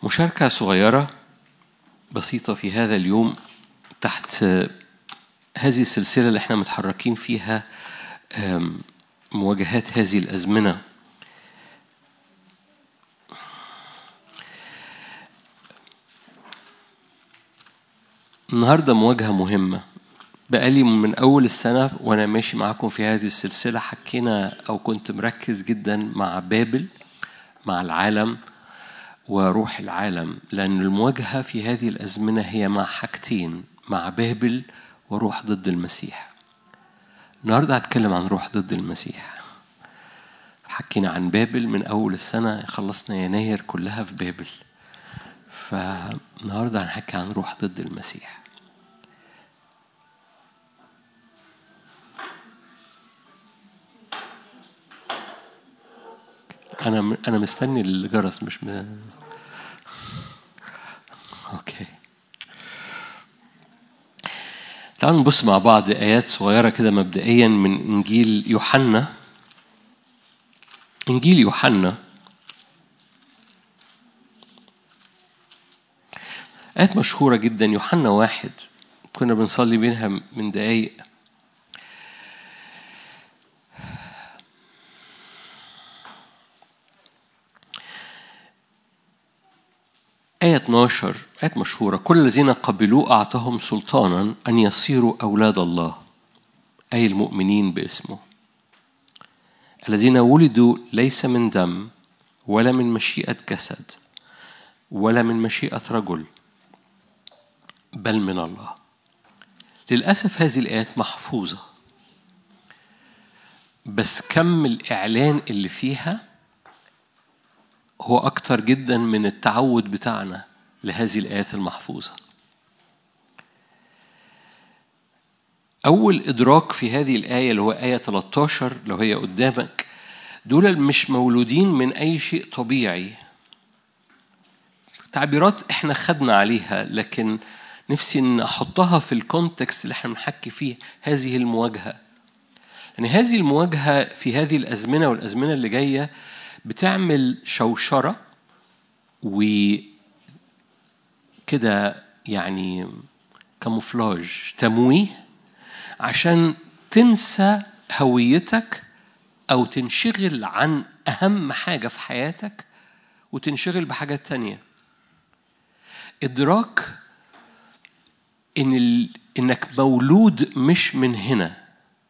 مشاركة صغيرة بسيطة في هذا اليوم تحت هذه السلسلة اللي احنا متحركين فيها آم، مواجهات هذه الأزمنة النهاردة مواجهة مهمة بقالي من أول السنة وأنا ماشي معاكم في هذه السلسلة حكينا أو كنت مركز جدا مع بابل مع العالم وروح العالم لأن المواجهة في هذه الأزمنة هي مع حاجتين مع بابل وروح ضد المسيح النهاردة هتكلم عن روح ضد المسيح حكينا عن بابل من أول السنة خلصنا يناير كلها في بابل فالنهاردة هنحكي عن روح ضد المسيح أنا أنا مستني الجرس مش م... أوكي تعالوا نبص مع بعض آيات صغيرة كده مبدئيا من إنجيل يوحنا إنجيل يوحنا آيات مشهورة جدا يوحنا واحد كنا بنصلي بينها من دقايق آية 12 آية مشهورة كل الذين قبلوه أعطاهم سلطانا أن يصيروا أولاد الله أي المؤمنين باسمه الذين ولدوا ليس من دم ولا من مشيئة جسد ولا من مشيئة رجل بل من الله للأسف هذه الآيات محفوظة بس كم الإعلان اللي فيها هو أكتر جدا من التعود بتاعنا لهذه الآيات المحفوظة أول إدراك في هذه الآية اللي هو آية 13 لو هي قدامك دول مش مولودين من أي شيء طبيعي تعبيرات احنا خدنا عليها لكن نفسي ان احطها في الكونتكست اللي احنا بنحكي فيه هذه المواجهه لان هذه المواجهه في هذه الازمنه والازمنه اللي جايه بتعمل شوشره و كده يعني كاموفلاج تمويه عشان تنسى هويتك او تنشغل عن اهم حاجه في حياتك وتنشغل بحاجات تانيه ادراك ان ال... انك مولود مش من هنا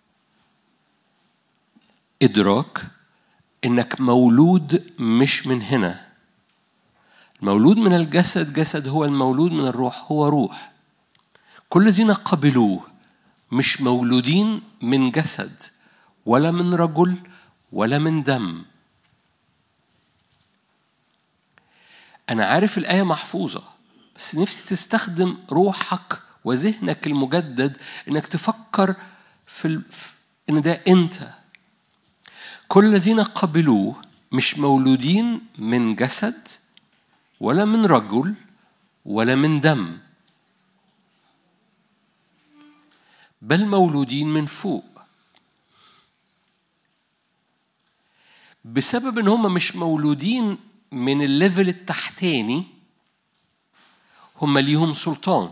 ادراك انك مولود مش من هنا المولود من الجسد جسد هو المولود من الروح هو روح كل الذين قبلوه مش مولودين من جسد ولا من رجل ولا من دم انا عارف الايه محفوظه بس نفسي تستخدم روحك وذهنك المجدد انك تفكر في, ال... في ان ده انت كل الذين قبلوه مش مولودين من جسد ولا من رجل ولا من دم بل مولودين من فوق بسبب ان هم مش مولودين من الليفل التحتاني هم ليهم سلطان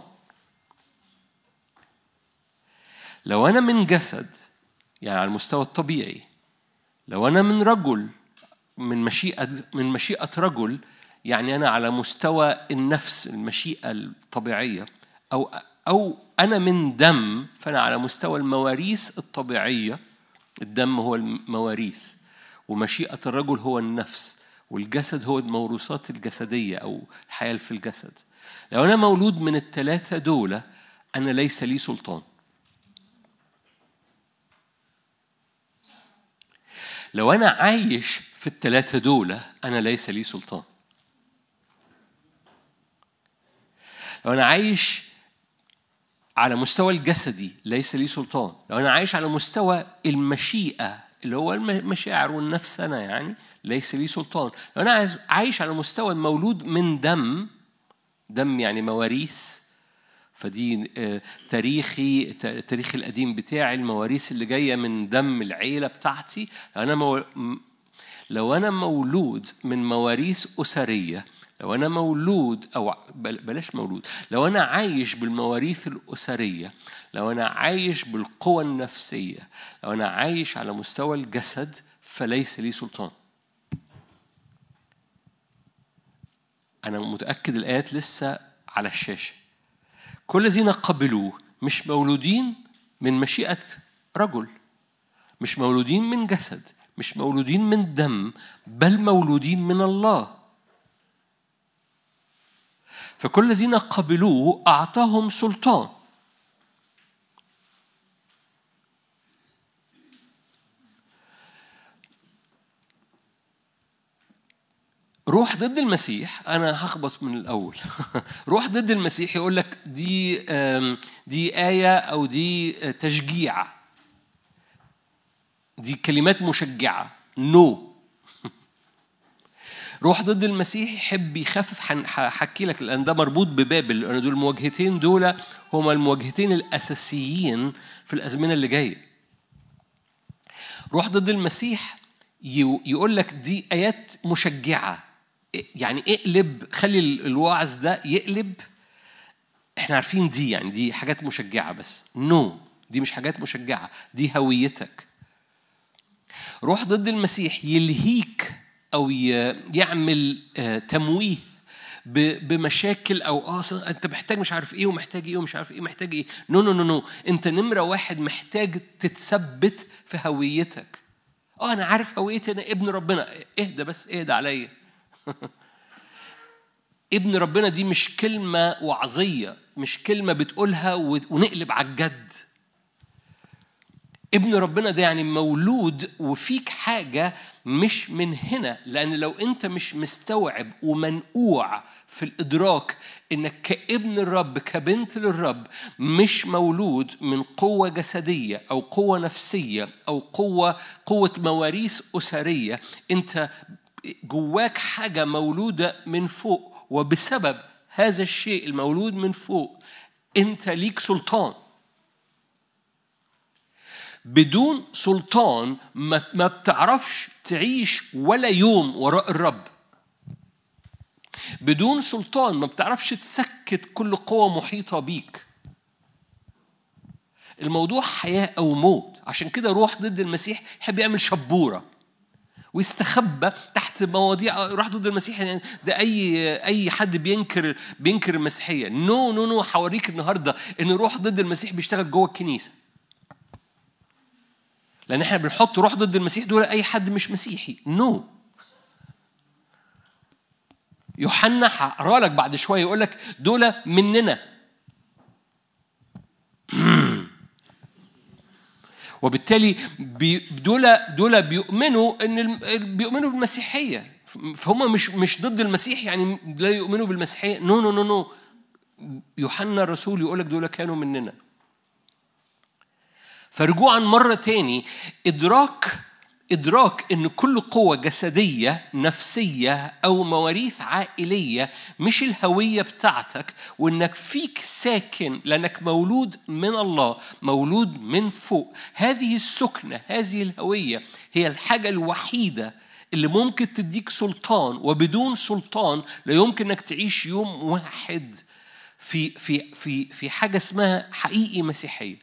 لو انا من جسد يعني على المستوى الطبيعي لو انا من رجل من مشيئه من مشيئه رجل يعني انا على مستوى النفس المشيئه الطبيعيه او او انا من دم فانا على مستوى المواريث الطبيعيه الدم هو المواريث ومشيئه الرجل هو النفس والجسد هو الموروثات الجسديه او الحياه في الجسد لو انا مولود من الثلاثه دول انا ليس لي سلطان لو أنا عايش في الثلاثة دول أنا ليس لي سلطان لو أنا عايش على مستوى الجسدي ليس لي سلطان لو أنا عايش على مستوى المشيئة اللي هو المشاعر والنفس أنا يعني ليس لي سلطان لو أنا عايش على مستوى المولود من دم دم يعني مواريث فدي تاريخي التاريخ القديم بتاعي المواريث اللي جايه من دم العيله بتاعتي انا مو... لو أنا مولود من مواريث أسرية لو أنا مولود أو بلاش مولود لو أنا عايش بالمواريث الأسرية لو أنا عايش بالقوى النفسية لو أنا عايش على مستوى الجسد فليس لي سلطان أنا متأكد الآيات لسه على الشاشة كل الذين قبلوه مش مولودين من مشيئة رجل مش مولودين من جسد مش مولودين من دم بل مولودين من الله فكل الذين قبلوه أعطاهم سلطان روح ضد المسيح انا هخبط من الاول روح ضد المسيح يقول لك دي دي ايه او دي تشجيع دي كلمات مشجعه نو no. روح ضد المسيح يحب يخفف هحكي لك لان ده مربوط ببابل لان دول المواجهتين دول هما المواجهتين الاساسيين في الازمنه اللي جايه روح ضد المسيح يقول لك دي ايات مشجعه يعني اقلب خلي الوعظ ده يقلب احنا عارفين دي يعني دي حاجات مشجعه بس نو no. دي مش حاجات مشجعه دي هويتك روح ضد المسيح يلهيك او يعمل تمويه بمشاكل او اه انت محتاج مش عارف ايه ومحتاج ايه ومش عارف ايه محتاج ايه نو نو نو نو انت نمره واحد محتاج تتثبت في هويتك اه انا عارف هويتي انا ابن ربنا اهدى بس اهدى عليا ابن ربنا دي مش كلمة وعظية مش كلمة بتقولها ونقلب على الجد ابن ربنا ده يعني مولود وفيك حاجة مش من هنا لأن لو أنت مش مستوعب ومنقوع في الإدراك إنك كابن الرب كبنت للرب مش مولود من قوة جسدية أو قوة نفسية أو قوة قوة مواريث أسرية أنت جواك حاجة مولودة من فوق وبسبب هذا الشيء المولود من فوق أنت ليك سلطان بدون سلطان ما بتعرفش تعيش ولا يوم وراء الرب بدون سلطان ما بتعرفش تسكت كل قوة محيطة بيك الموضوع حياة أو موت عشان كده روح ضد المسيح يحب يعمل شبورة ويستخبى تحت مواضيع راح ضد المسيح يعني ده اي اي حد بينكر بينكر المسيحيه نو نو نو هوريك النهارده ان روح ضد المسيح بيشتغل جوه الكنيسه لان احنا بنحط روح ضد المسيح دول اي حد مش مسيحي نو no. يوحنا هقرا لك بعد شويه يقول لك دول مننا وبالتالي دول دول بيؤمنوا ان بيؤمنوا بالمسيحيه فهم مش مش ضد المسيح يعني لا يؤمنوا بالمسيحيه نو نو نو نو يوحنا الرسول يقول لك دول كانوا مننا فرجوعا مرة تاني إدراك إدراك إن كل قوة جسدية نفسية أو مواريث عائلية مش الهوية بتاعتك وإنك فيك ساكن لأنك مولود من الله مولود من فوق هذه السكنة هذه الهوية هي الحاجة الوحيدة اللي ممكن تديك سلطان وبدون سلطان لا يمكن انك تعيش يوم واحد في في في في حاجه اسمها حقيقي مسيحيه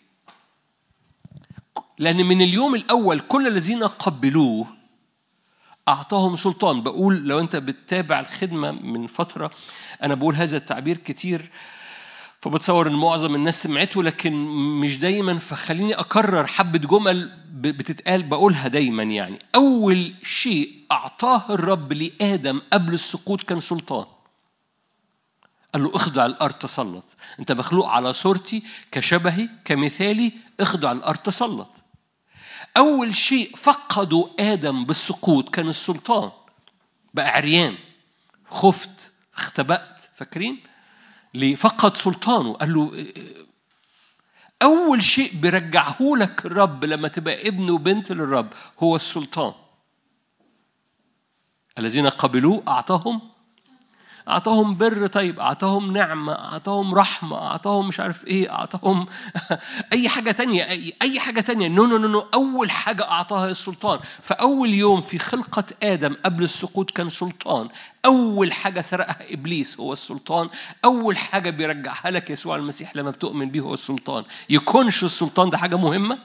لأن من اليوم الأول كل الذين قبلوه أعطاهم سلطان بقول لو أنت بتتابع الخدمة من فترة أنا بقول هذا التعبير كتير فبتصور ان معظم الناس سمعته لكن مش دايما فخليني اكرر حبه جمل بتتقال بقولها دايما يعني اول شيء اعطاه الرب لادم قبل السقوط كان سلطان قال له اخضع الارض تسلط انت مخلوق على صورتي كشبهي كمثالي اخضع الارض تسلط أول شيء فقدوا آدم بالسقوط كان السلطان بقى عريان خفت اختبأت فاكرين؟ ليه؟ فقد سلطانه قال له أول شيء بيرجعه لك الرب لما تبقى ابن وبنت للرب هو السلطان الذين قبلوه أعطاهم اعطاهم بر طيب اعطاهم نعمه اعطاهم رحمه اعطاهم مش عارف ايه اعطاهم اي حاجه تانية اي, أي حاجه تانية نو نو نو اول حاجه اعطاها السلطان فاول يوم في خلقه ادم قبل السقوط كان سلطان اول حاجه سرقها ابليس هو السلطان اول حاجه بيرجعها لك يسوع المسيح لما بتؤمن بيه هو السلطان يكونش السلطان ده حاجه مهمه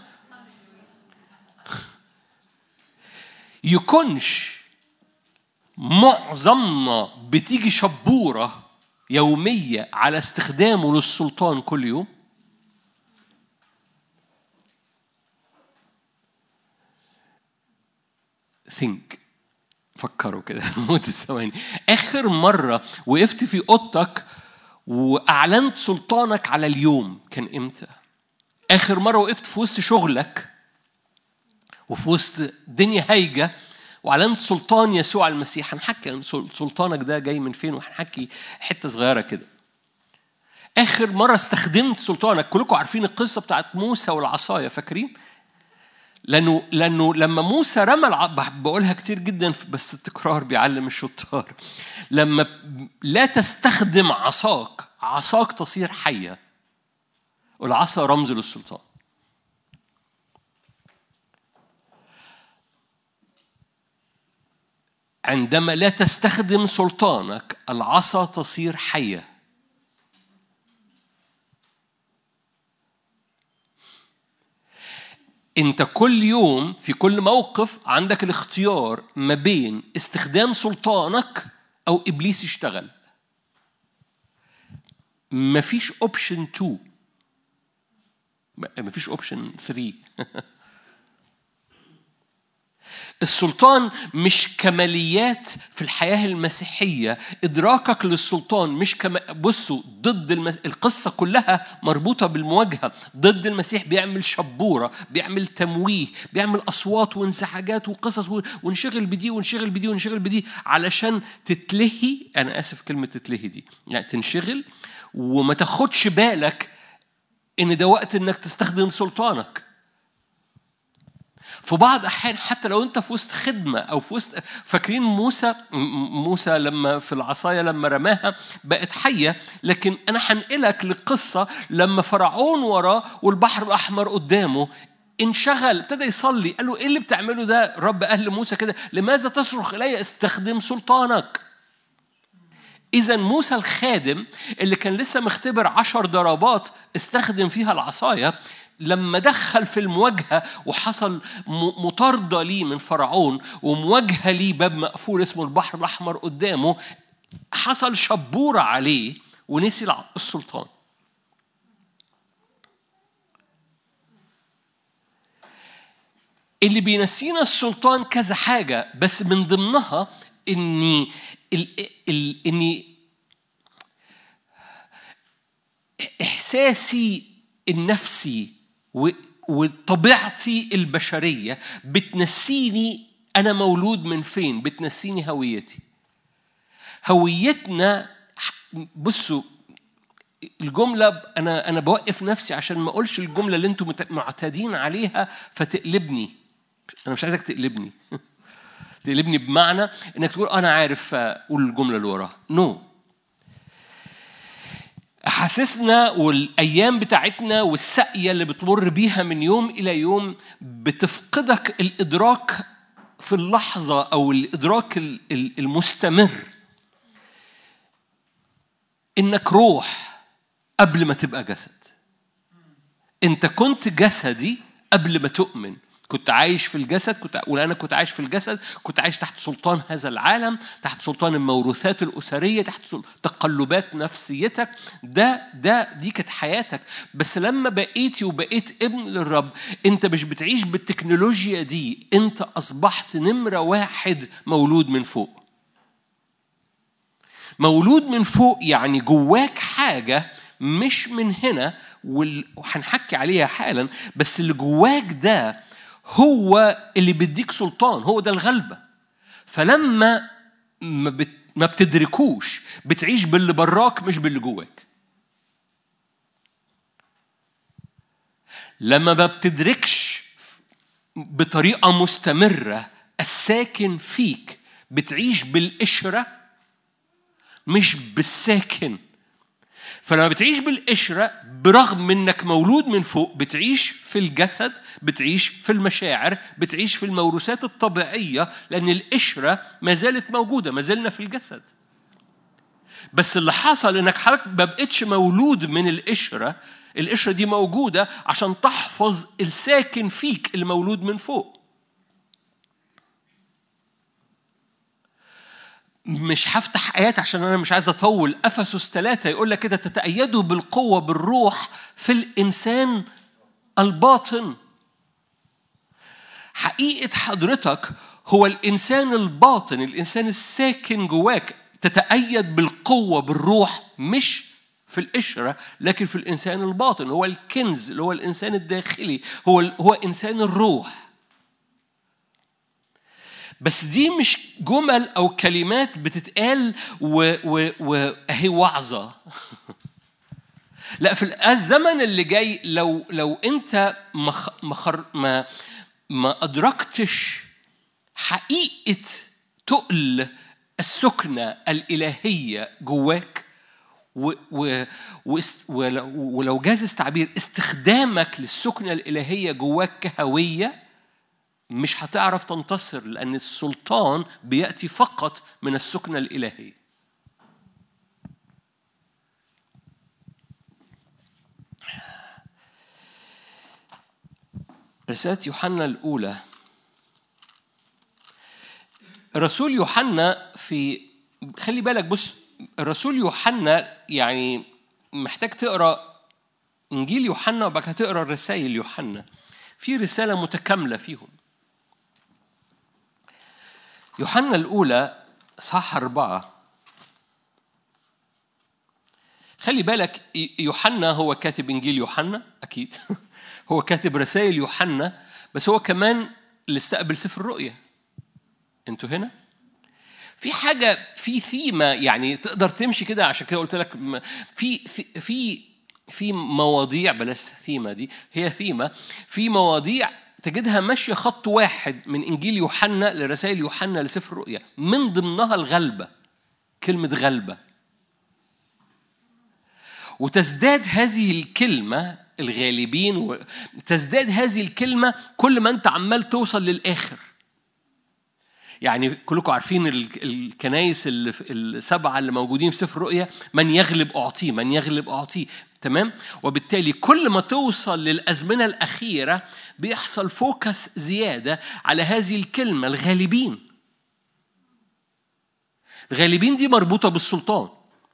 يكونش معظمنا بتيجي شبورة يومية على استخدامه للسلطان كل يوم think فكروا كده لمدة ثواني آخر مرة وقفت في أوضتك وأعلنت سلطانك على اليوم كان إمتى؟ آخر مرة وقفت في وسط شغلك وفي وسط دنيا هايجة وأعلنت سلطان يسوع المسيح هنحكي عن سلطانك ده جاي من فين وهنحكي حتة صغيرة كده آخر مرة استخدمت سلطانك كلكم عارفين القصة بتاعت موسى والعصاية فاكرين؟ لأنه لأنه لما موسى رمى الع... بقولها كتير جدا بس التكرار بيعلم الشطار لما لا تستخدم عصاك عصاك تصير حية والعصا رمز للسلطان عندما لا تستخدم سلطانك العصا تصير حيه انت كل يوم في كل موقف عندك الاختيار ما بين استخدام سلطانك او ابليس يشتغل مفيش اوبشن 2 مفيش اوبشن 3 السلطان مش كماليات في الحياة المسيحية إدراكك للسلطان مش كما بصوا ضد المس... القصة كلها مربوطة بالمواجهة ضد المسيح بيعمل شبورة بيعمل تمويه بيعمل أصوات وانزعاجات وقصص ونشغل بدي ونشغل بدي ونشغل بدي علشان تتلهي أنا آسف كلمة تتلهي دي يعني تنشغل وما تاخدش بالك إن ده وقت إنك تستخدم سلطانك في بعض احيان حتى لو انت في وسط خدمه او في وسط فاكرين موسى موسى لما في العصايه لما رماها بقت حيه لكن انا هنقلك لقصه لما فرعون وراه والبحر الاحمر قدامه انشغل ابتدى يصلي قال له ايه اللي بتعمله ده رب قال لموسى كده لماذا تصرخ الي استخدم سلطانك إذا موسى الخادم اللي كان لسه مختبر عشر ضربات استخدم فيها العصاية لما دخل في المواجهة وحصل مطاردة ليه من فرعون ومواجهة ليه باب مقفول اسمه البحر الأحمر قدامه حصل شبورة عليه ونسي السلطان اللي بينسينا السلطان كذا حاجة بس من ضمنها إني إني إحساسي النفسي وطبيعتي البشرية بتنسيني أنا مولود من فين بتنسيني هويتي هويتنا بصوا الجملة أنا أنا بوقف نفسي عشان ما أقولش الجملة اللي أنتم معتادين عليها فتقلبني أنا مش عايزك تقلبني تقلبني بمعنى إنك تقول أنا عارف أقول الجملة اللي وراها نو no. احاسيسنا والايام بتاعتنا والسقيه اللي بتمر بيها من يوم الى يوم بتفقدك الادراك في اللحظه او الادراك المستمر انك روح قبل ما تبقى جسد انت كنت جسدي قبل ما تؤمن كنت عايش في الجسد كنت اقول انا كنت عايش في الجسد كنت عايش تحت سلطان هذا العالم تحت سلطان الموروثات الاسريه تحت تقلبات نفسيتك ده ده دي كانت حياتك بس لما بقيتي وبقيت ابن للرب انت مش بتعيش بالتكنولوجيا دي انت اصبحت نمره واحد مولود من فوق مولود من فوق يعني جواك حاجه مش من هنا وهنحكي عليها حالا بس اللي جواك ده هو اللي بيديك سلطان هو ده الغلبة فلما ما, بت ما بتدركوش بتعيش باللي براك مش باللي جواك لما ما بتدركش بطريقة مستمرة الساكن فيك بتعيش بالقشرة مش بالساكن فلما بتعيش بالقشرة برغم انك مولود من فوق بتعيش في الجسد بتعيش في المشاعر بتعيش في الموروثات الطبيعية لأن القشرة ما زالت موجودة ما زلنا في الجسد بس اللي حصل انك حضرتك ما بقتش مولود من القشرة القشرة دي موجودة عشان تحفظ الساكن فيك المولود من فوق مش هفتح آيات عشان أنا مش عايز أطول أفسس ثلاثة يقول لك كده تتأيدوا بالقوة بالروح في الإنسان الباطن حقيقة حضرتك هو الإنسان الباطن الإنسان الساكن جواك تتأيد بالقوة بالروح مش في القشرة لكن في الإنسان الباطن هو الكنز اللي هو الإنسان الداخلي هو هو إنسان الروح بس دي مش جمل او كلمات بتتقال وهي وعظه لا في الزمن اللي جاي لو لو انت مخ مخر ما ما ادركتش حقيقه تقل السكنه الالهيه جواك و و ولو جاز التعبير استخدامك للسكنه الالهيه جواك كهويه مش هتعرف تنتصر لأن السلطان بيأتي فقط من السكنة الإلهية رسالة يوحنا الأولى الرسول يوحنا في خلي بالك بص الرسول يوحنا يعني محتاج تقرا انجيل يوحنا وبعد كده تقرا رسائل يوحنا في رساله متكامله فيهم يوحنا الأولى صح أربعة خلي بالك يوحنا هو كاتب إنجيل يوحنا أكيد هو كاتب رسائل يوحنا بس هو كمان اللي استقبل سفر الرؤيا انتوا هنا في حاجة في ثيمة يعني تقدر تمشي كده عشان كده قلت لك في في في مواضيع بلاش ثيمة دي هي ثيمة في مواضيع تجدها ماشية خط واحد من إنجيل يوحنا لرسائل يوحنا لسفر الرؤيا من ضمنها الغلبة كلمة غلبة وتزداد هذه الكلمة الغالبين و... تزداد هذه الكلمة كل ما أنت عمال توصل للآخر يعني كلكم عارفين الكنايس السبعة اللي موجودين في سفر الرؤيا من يغلب أعطيه من يغلب أعطيه تمام وبالتالي كل ما توصل للأزمنة الأخيرة بيحصل فوكس زيادة على هذه الكلمة الغالبين الغالبين دي مربوطة بالسلطان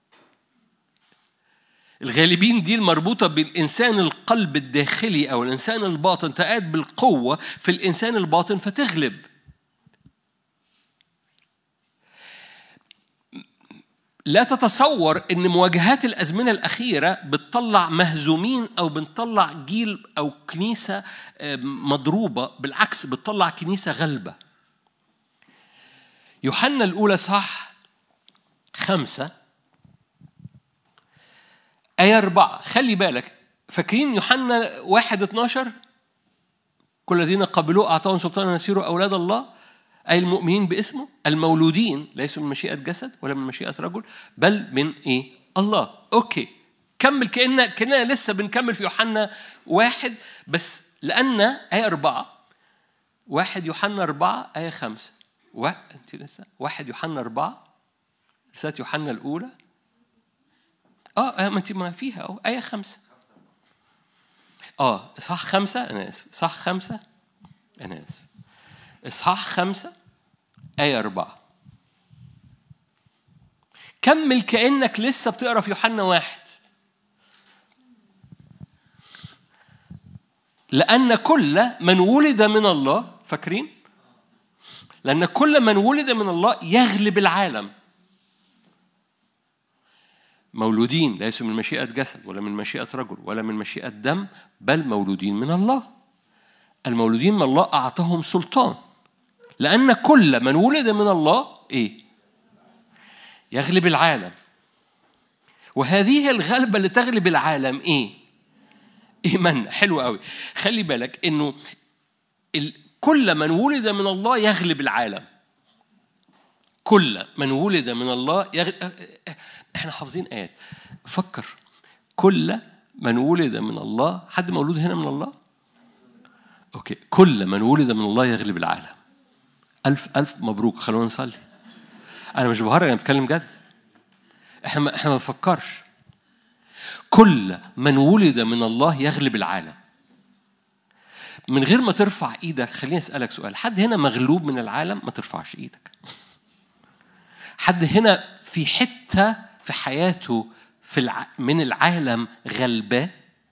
الغالبين دي المربوطة بالإنسان القلب الداخلي أو الإنسان الباطن تقاد بالقوة في الإنسان الباطن فتغلب لا تتصور ان مواجهات الازمنه الاخيره بتطلع مهزومين او بنطلع جيل او كنيسه مضروبه بالعكس بتطلع كنيسه غلبه يوحنا الاولى صح خمسة آية أربعة خلي بالك فاكرين يوحنا واحد اتناشر كل الذين قبلوه أعطاهم سلطانا يصيروا أولاد الله أي المؤمنين باسمه المولودين ليسوا من مشيئة جسد ولا من مشيئة رجل بل من إيه؟ الله أوكي كمل كأن كأننا لسه بنكمل في يوحنا واحد بس لأن آية أربعة واحد يوحنا أربعة آية خمسة و... أنت لسه واحد يوحنا أربعة رسالة يوحنا الأولى اه ما انت ما فيها اهو آية خمسة اه صح خمسة أنا آسف صح خمسة أنا آسف إصحاح خمسة آية أربعة كمل كأنك لسه بتقرا في يوحنا واحد لأن كل من ولد من الله فاكرين؟ لأن كل من ولد من الله يغلب العالم مولودين ليسوا من مشيئة جسد ولا من مشيئة رجل ولا من مشيئة دم بل مولودين من الله المولودين من الله أعطاهم سلطان لأن كل من ولد من الله إيه؟ يغلب العالم وهذه الغلبة اللي تغلب العالم إيه؟ إيمان حلو قوي خلي بالك إنه كل من ولد من الله يغلب العالم كل من ولد من الله يغلب احنا حافظين ايات فكر كل من ولد من الله حد مولود هنا من الله اوكي كل من ولد من الله يغلب العالم الف الف مبروك خلونا نصلي انا مش بهرج انا بتكلم جد احنا ما احنا ما بنفكرش كل من ولد من الله يغلب العالم من غير ما ترفع ايدك خليني اسالك سؤال حد هنا مغلوب من العالم ما ترفعش ايدك حد هنا في حته في حياته في الع... من العالم غلباه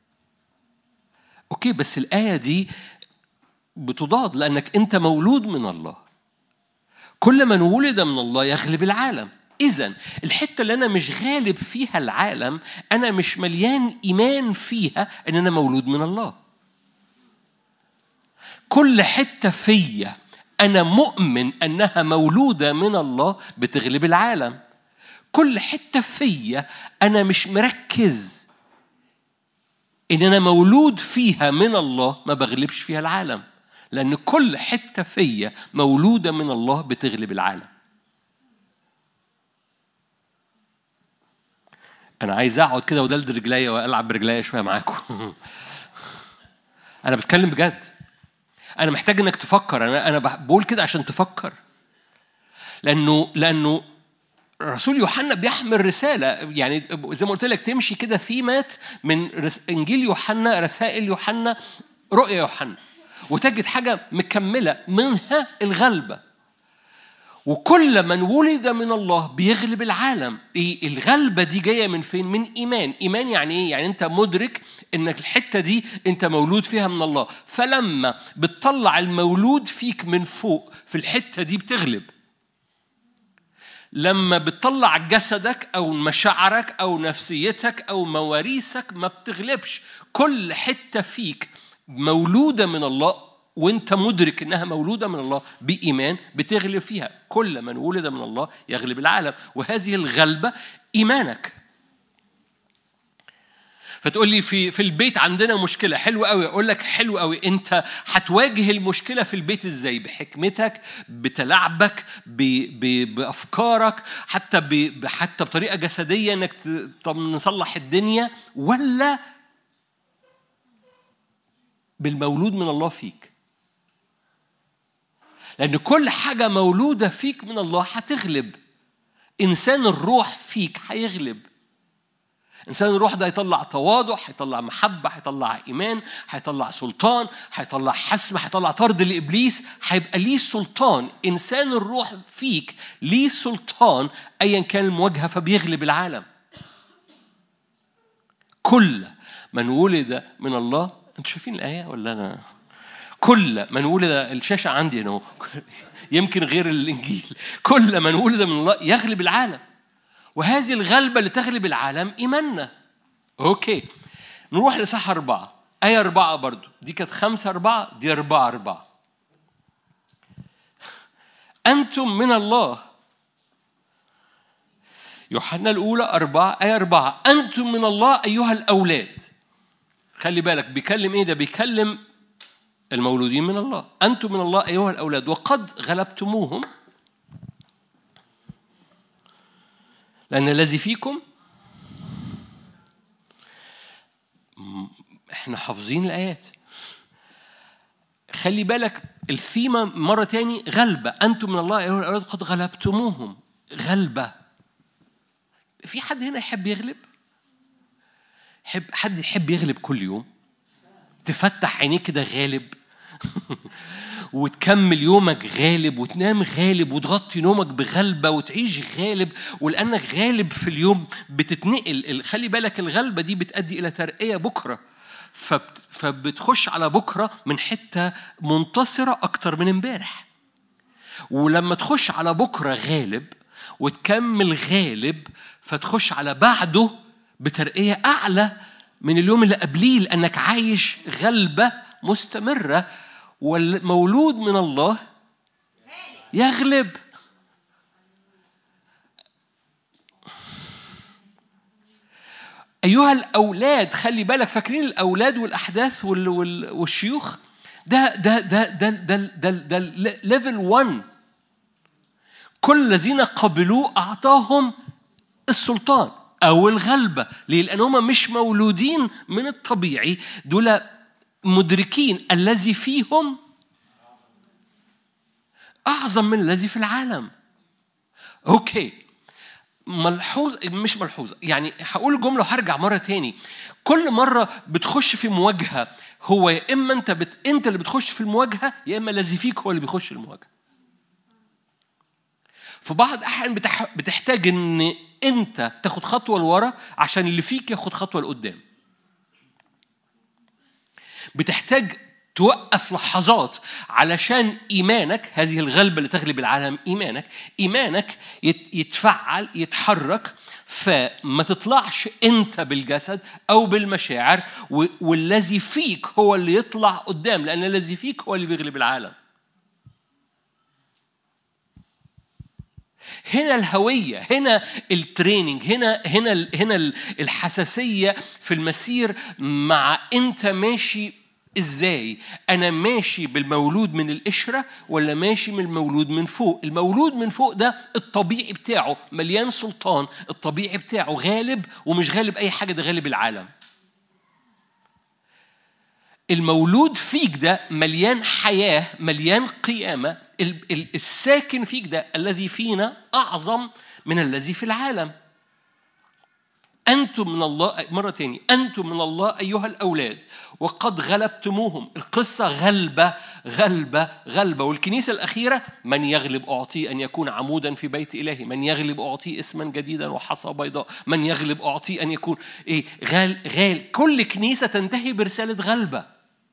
اوكي بس الايه دي بتضاد لانك انت مولود من الله كل من ولد من الله يغلب العالم إذا الحتة اللي أنا مش غالب فيها العالم أنا مش مليان إيمان فيها إن أنا مولود من الله. كل حتة فيا أنا مؤمن أنها مولودة من الله بتغلب العالم. كل حتة فيا أنا مش مركز إن أنا مولود فيها من الله ما بغلبش فيها العالم. لأن كل حتة فيا مولودة من الله بتغلب العالم. انا عايز اقعد كده ودلد رجليا والعب برجليا شويه معاكم انا بتكلم بجد انا محتاج انك تفكر انا انا بقول كده عشان تفكر لانه لانه رسول يوحنا بيحمل رساله يعني زي ما قلت لك تمشي كده ثيمات من انجيل يوحنا رسائل يوحنا رؤيا يوحنا وتجد حاجه مكمله منها الغلبه وكل من ولد من الله بيغلب العالم إيه الغلبة دي جاية من فين من إيمان إيمان يعني إيه يعني أنت مدرك إنك الحتة دي أنت مولود فيها من الله فلما بتطلع المولود فيك من فوق في الحتة دي بتغلب لما بتطلع جسدك أو مشاعرك أو نفسيتك أو مواريثك ما بتغلبش كل حتة فيك مولودة من الله وانت مدرك انها مولوده من الله بايمان بتغلب فيها كل من ولد من الله يغلب العالم وهذه الغلبه ايمانك فتقول لي في في البيت عندنا مشكله حلو قوي اقول لك حلو قوي انت هتواجه المشكله في البيت ازاي بحكمتك بتلاعبك ب ب بافكارك حتى ب حتى بطريقه جسديه انك طب نصلح الدنيا ولا بالمولود من الله فيك لأن كل حاجة مولودة فيك من الله هتغلب إنسان الروح فيك هيغلب إنسان الروح ده هيطلع تواضع هيطلع محبة هيطلع إيمان هيطلع سلطان هيطلع حسم هيطلع طرد لإبليس هيبقى ليه سلطان إنسان الروح فيك ليه سلطان أيا كان المواجهة فبيغلب العالم كل من ولد من الله انتوا شايفين الآية ولا أنا كل من ولد الشاشة عندي أنا يمكن غير الإنجيل كل من ولد من الله يغلب العالم وهذه الغلبة اللي تغلب العالم إيماننا أوكي نروح لصح أربعة آية أربعة برضو دي كانت خمسة أربعة دي أربعة أربعة أنتم من الله يوحنا الأولى أربعة آية أربعة أنتم من الله أيها الأولاد خلي بالك بيكلم إيه ده بيكلم المولودين من الله أنتم من الله أيها الأولاد وقد غلبتموهم لأن الذي فيكم احنا حافظين الآيات خلي بالك الثيمة مرة تاني غلبة أنتم من الله أيها الأولاد قد غلبتموهم غلبة في حد هنا يحب يغلب؟ حب حد يحب يغلب كل يوم؟ تفتح عينيك كده غالب وتكمل يومك غالب وتنام غالب وتغطي نومك بغلبه وتعيش غالب ولانك غالب في اليوم بتتنقل خلي بالك الغلبه دي بتؤدي الى ترقيه بكره فبتخش على بكره من حته منتصره اكتر من امبارح ولما تخش على بكره غالب وتكمل غالب فتخش على بعده بترقيه اعلى من اليوم اللي قبليه لانك عايش غلبه مستمره والمولود من الله يغلب أيها الأولاد خلي بالك فاكرين الأولاد والأحداث والشيوخ ده ده ده ده ده ده, ده ليفل 1 كل الذين قبلوه أعطاهم السلطان أو الغلبة ليه؟ لأن هم مش مولودين من الطبيعي دول مدركين الذي فيهم أعظم من الذي في العالم أوكي ملحوظ مش ملحوظة يعني هقول جملة وهرجع مرة تاني كل مرة بتخش في مواجهة هو يا إما أنت بت... أنت اللي بتخش في المواجهة يا إما الذي فيك هو اللي بيخش المواجهة في بعض الأحيان بتح... بتحتاج إن أنت تاخد خطوة لورا عشان اللي فيك ياخد خطوة لقدام بتحتاج توقف لحظات علشان ايمانك هذه الغلبه اللي تغلب العالم ايمانك ايمانك يتفعل يتحرك فما تطلعش انت بالجسد او بالمشاعر والذي فيك هو اللي يطلع قدام لان الذي فيك هو اللي بيغلب العالم هنا الهوية هنا التريننج هنا هنا هنا الحساسية في المسير مع أنت ماشي ازاي انا ماشي بالمولود من القشره ولا ماشي من المولود من فوق المولود من فوق ده الطبيعي بتاعه مليان سلطان الطبيعي بتاعه غالب ومش غالب اي حاجه ده غالب العالم المولود فيك ده مليان حياه مليان قيامه الساكن فيك ده الذي فينا اعظم من الذي في العالم أنتم من الله مرة تاني أنتم من الله أيها الأولاد وقد غلبتموهم القصة غلبة غلبة غلبة والكنيسة الأخيرة من يغلب أعطيه أن يكون عمودا في بيت إلهي من يغلب أعطيه اسما جديدا وحصى بيضاء من يغلب أعطيه أن يكون إيه غال غال كل كنيسة تنتهي برسالة غلبة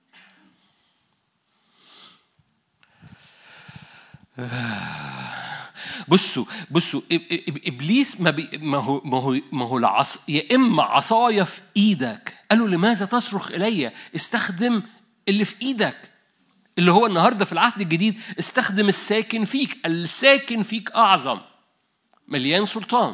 بصوا بصوا ابليس ما, بي ما هو ما هو ما هو العص يا اما عصايه في ايدك قالوا لماذا تصرخ الي استخدم اللي في ايدك اللي هو النهارده في العهد الجديد استخدم الساكن فيك الساكن فيك اعظم مليان سلطان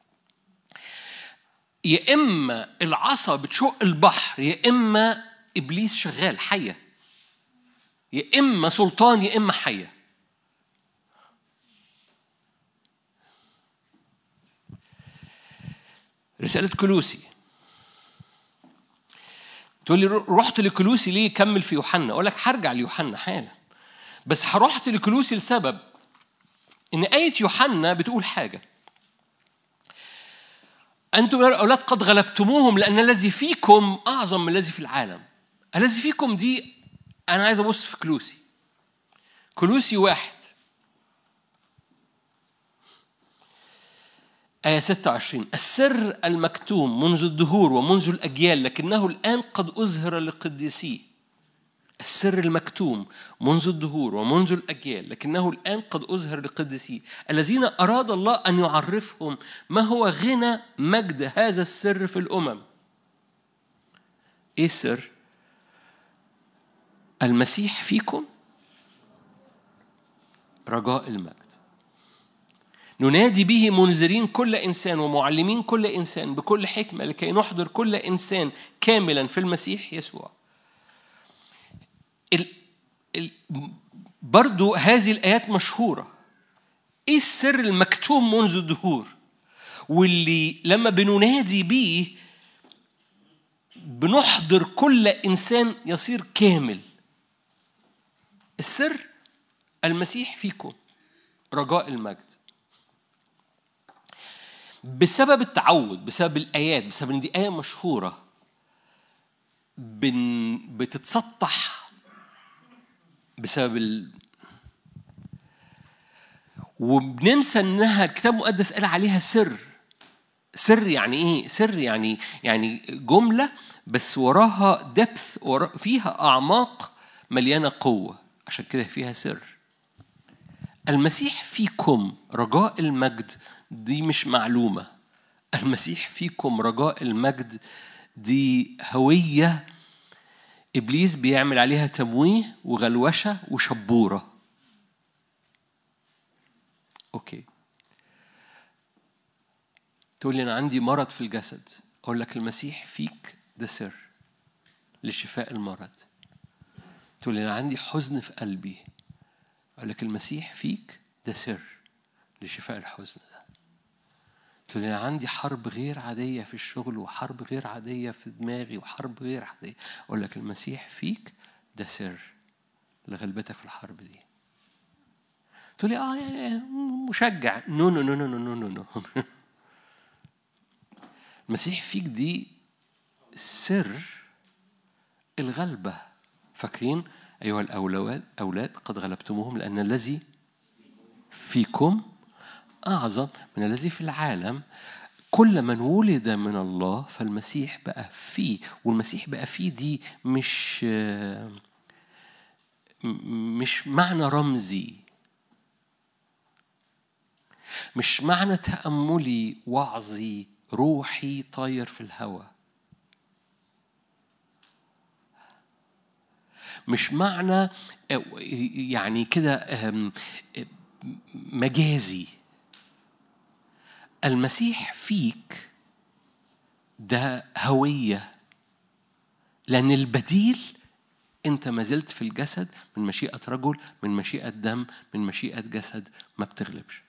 يا اما العصا بتشق البحر يا اما ابليس شغال حيه يا اما سلطان يا اما حيه رسالة كلوسي تقول لي رحت لكلوسي ليه كمل في يوحنا أقول لك هرجع ليوحنا حالا بس هرحت لكلوسي لسبب إن آية يوحنا بتقول حاجة أنتم يا أولاد قد غلبتموهم لأن الذي فيكم أعظم من الذي في العالم الذي فيكم دي أنا عايز أبص في كلوسي كلوسي واحد آية 26 السر المكتوم منذ الدهور ومنذ الأجيال لكنه الآن قد أظهر لقديسيه السر المكتوم منذ الدهور ومنذ الأجيال لكنه الآن قد أظهر لقديسيه الذين أراد الله أن يعرفهم ما هو غنى مجد هذا السر في الأمم إيه السر؟ المسيح فيكم رجاء المجد ننادي به منذرين كل انسان ومعلمين كل انسان بكل حكمه لكي نحضر كل انسان كاملا في المسيح يسوع. ال... ال... برضو هذه الايات مشهوره. ايه السر المكتوم منذ الدهور؟ واللي لما بننادي بيه بنحضر كل انسان يصير كامل. السر المسيح فيكم رجاء المجد. بسبب التعود بسبب الآيات بسبب إن دي آية مشهورة بن بتتسطح بسبب ال... وبننسى انها الكتاب المقدس قال عليها سر سر يعني ايه سر يعني يعني جمله بس وراها دبث ورا فيها اعماق مليانه قوه عشان كده فيها سر المسيح فيكم رجاء المجد دي مش معلومة المسيح فيكم رجاء المجد دي هوية إبليس بيعمل عليها تمويه وغلوشة وشبورة أوكي تقول لي أنا عندي مرض في الجسد أقول لك المسيح فيك ده سر لشفاء المرض تقول لي أنا عندي حزن في قلبي أقول لك المسيح فيك ده سر لشفاء الحزن ده تقول لي عندي حرب غير عادية في الشغل وحرب غير عادية في دماغي وحرب غير عادية أقول لك المسيح فيك ده سر لغلبتك في الحرب دي تقول لي اه يعني مشجع نو نو نو نو نو نو نو المسيح فيك دي سر الغلبة فاكرين أيها الأولاد أولاد قد غلبتموهم لأن الذي فيكم أعظم من الذي في العالم كل من ولد من الله فالمسيح بقى فيه والمسيح بقى فيه دي مش مش معنى رمزي مش معنى تأملي وعظي روحي طاير في الهواء مش معنى يعني كده مجازي المسيح فيك ده هوية لأن البديل أنت ما زلت في الجسد من مشيئة رجل من مشيئة دم من مشيئة جسد ما بتغلبش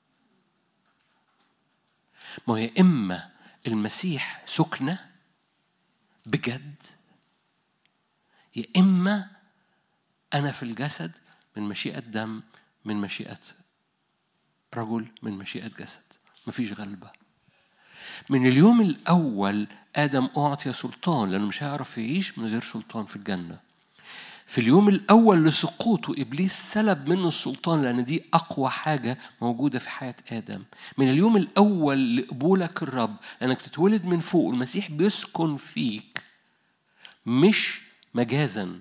ما هي إما المسيح سكنة بجد يا إما أنا في الجسد من مشيئة دم من مشيئة رجل من مشيئة جسد مفيش غلبة من اليوم الأول آدم أعطي سلطان لأنه مش هيعرف يعيش من غير سلطان في الجنة في اليوم الأول لسقوطه إبليس سلب منه السلطان لأن دي أقوى حاجة موجودة في حياة آدم من اليوم الأول لقبولك الرب لأنك تتولد من فوق المسيح بيسكن فيك مش مجازا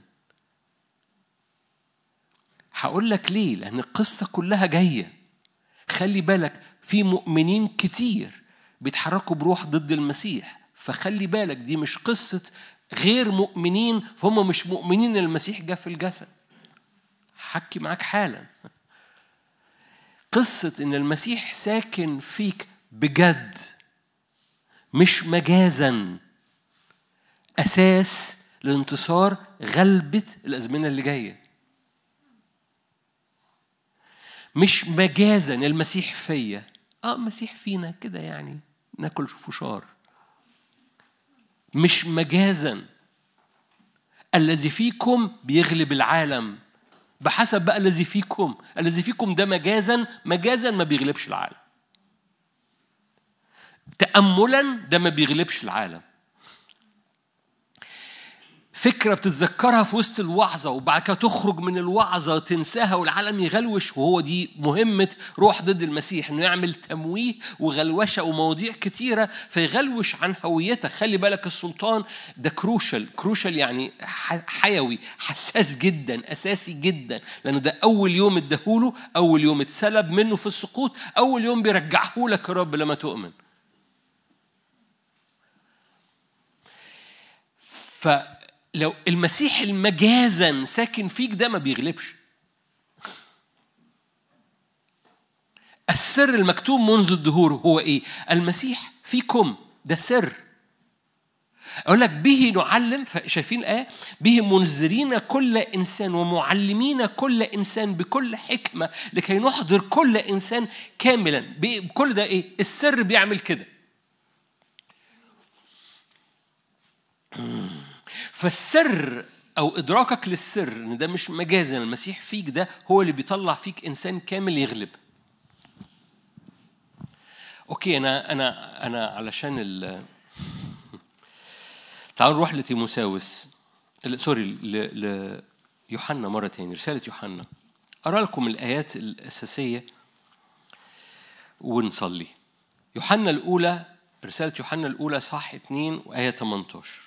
هقول لك ليه لأن القصة كلها جاية خلي بالك في مؤمنين كتير بيتحركوا بروح ضد المسيح فخلي بالك دي مش قصة غير مؤمنين فهم مش مؤمنين ان المسيح جاء في الجسد حكي معاك حالا قصة ان المسيح ساكن فيك بجد مش مجازا أساس لانتصار غلبة الأزمنة اللي جاية مش مجازا المسيح فيا اه المسيح فينا كده يعني ناكل فشار مش مجازا الذي فيكم بيغلب العالم بحسب بقى الذي فيكم الذي فيكم ده مجازا مجازا ما بيغلبش العالم تأملا ده ما بيغلبش العالم فكرة بتتذكرها في وسط الوعظة وبعد كده تخرج من الوعظة تنساها والعالم يغلوش وهو دي مهمة روح ضد المسيح إنه يعمل تمويه وغلوشة ومواضيع كتيرة فيغلوش عن هويتك خلي بالك السلطان ده كروشال كروشال يعني حيوي حساس جدا أساسي جدا لأنه ده أول يوم اداهوله أول يوم اتسلب منه في السقوط أول يوم بيرجعه لك الرب لما تؤمن ف لو المسيح المجازا ساكن فيك ده ما بيغلبش السر المكتوب منذ الدهور هو ايه المسيح فيكم ده سر أقول لك به نعلم شايفين الآية به منذرين كل إنسان ومعلمين كل إنسان بكل حكمة لكي نحضر كل إنسان كاملا كل ده إيه السر بيعمل كده فالسر او ادراكك للسر ان ده مش مجازا المسيح فيك ده هو اللي بيطلع فيك انسان كامل يغلب اوكي انا انا انا علشان ال تعالوا نروح لتيموساوس سوري ليوحنا مره تاني رساله يوحنا أرى لكم الآيات الأساسية ونصلي يوحنا الأولى رسالة يوحنا الأولى صح 2 وآية 18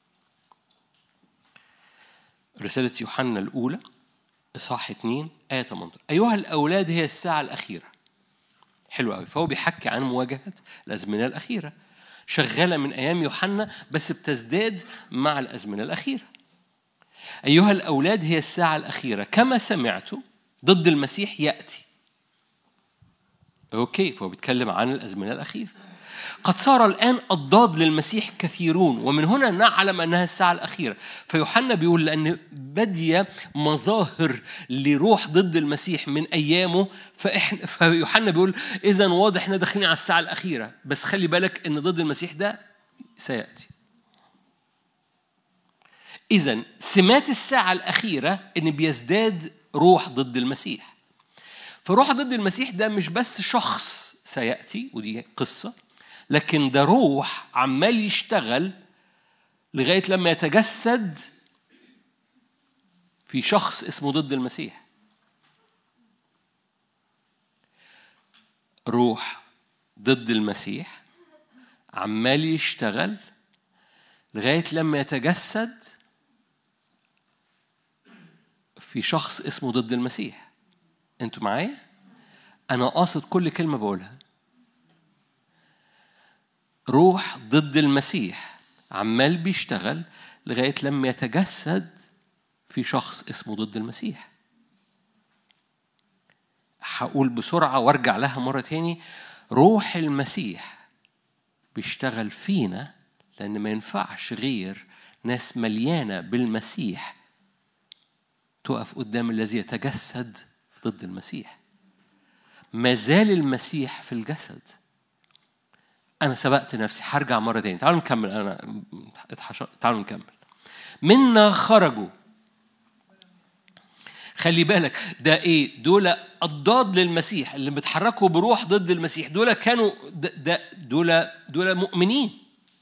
رسالة يوحنا الأولى إصحاح 2 آية 18 أيها الأولاد هي الساعة الأخيرة حلو قوي فهو بيحكي عن مواجهة الأزمنة الأخيرة شغالة من أيام يوحنا بس بتزداد مع الأزمنة الأخيرة أيها الأولاد هي الساعة الأخيرة كما سمعتم ضد المسيح يأتي أوكي فهو بيتكلم عن الأزمنة الأخيرة قد صار الآن أضداد للمسيح كثيرون ومن هنا نعلم أنها الساعة الأخيرة فيوحنا بيقول لأن بدي مظاهر لروح ضد المسيح من أيامه فإحنا فيوحنا بيقول إذا واضح إحنا داخلين على الساعة الأخيرة بس خلي بالك إن ضد المسيح ده سيأتي إذا سمات الساعة الأخيرة إن بيزداد روح ضد المسيح فروح ضد المسيح ده مش بس شخص سيأتي ودي قصة لكن ده روح عمال يشتغل لغاية لما يتجسد في شخص اسمه ضد المسيح روح ضد المسيح عمال يشتغل لغاية لما يتجسد في شخص اسمه ضد المسيح انتوا معايا انا قاصد كل كلمه بقولها روح ضد المسيح عمال بيشتغل لغايه لما يتجسد في شخص اسمه ضد المسيح هقول بسرعه وارجع لها مره تاني روح المسيح بيشتغل فينا لان ما ينفعش غير ناس مليانه بالمسيح تقف قدام الذي يتجسد ضد المسيح ما زال المسيح في الجسد أنا سبقت نفسي هرجع مرة تاني تعالوا نكمل أنا اتحشر تعالوا نكمل منا خرجوا خلي بالك ده ايه دول اضداد للمسيح اللي بيتحركوا بروح ضد المسيح دول كانوا ده دول دول مؤمنين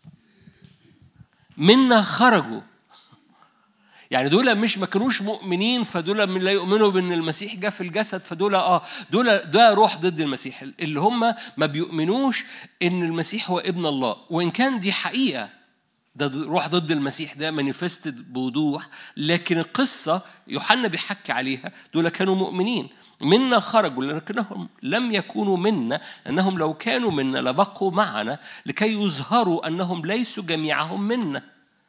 منا خرجوا يعني دول مش ما كانوش مؤمنين فدول من لا يؤمنوا بان المسيح جاء في الجسد فدول اه دول ده روح ضد المسيح اللي هم ما بيؤمنوش ان المسيح هو ابن الله وان كان دي حقيقه ده روح ضد المسيح ده مانيفستد بوضوح لكن القصه يوحنا بيحكي عليها دول كانوا مؤمنين منا خرجوا لكنهم لم يكونوا منا انهم لو كانوا منا لبقوا معنا لكي يظهروا انهم ليسوا جميعهم منا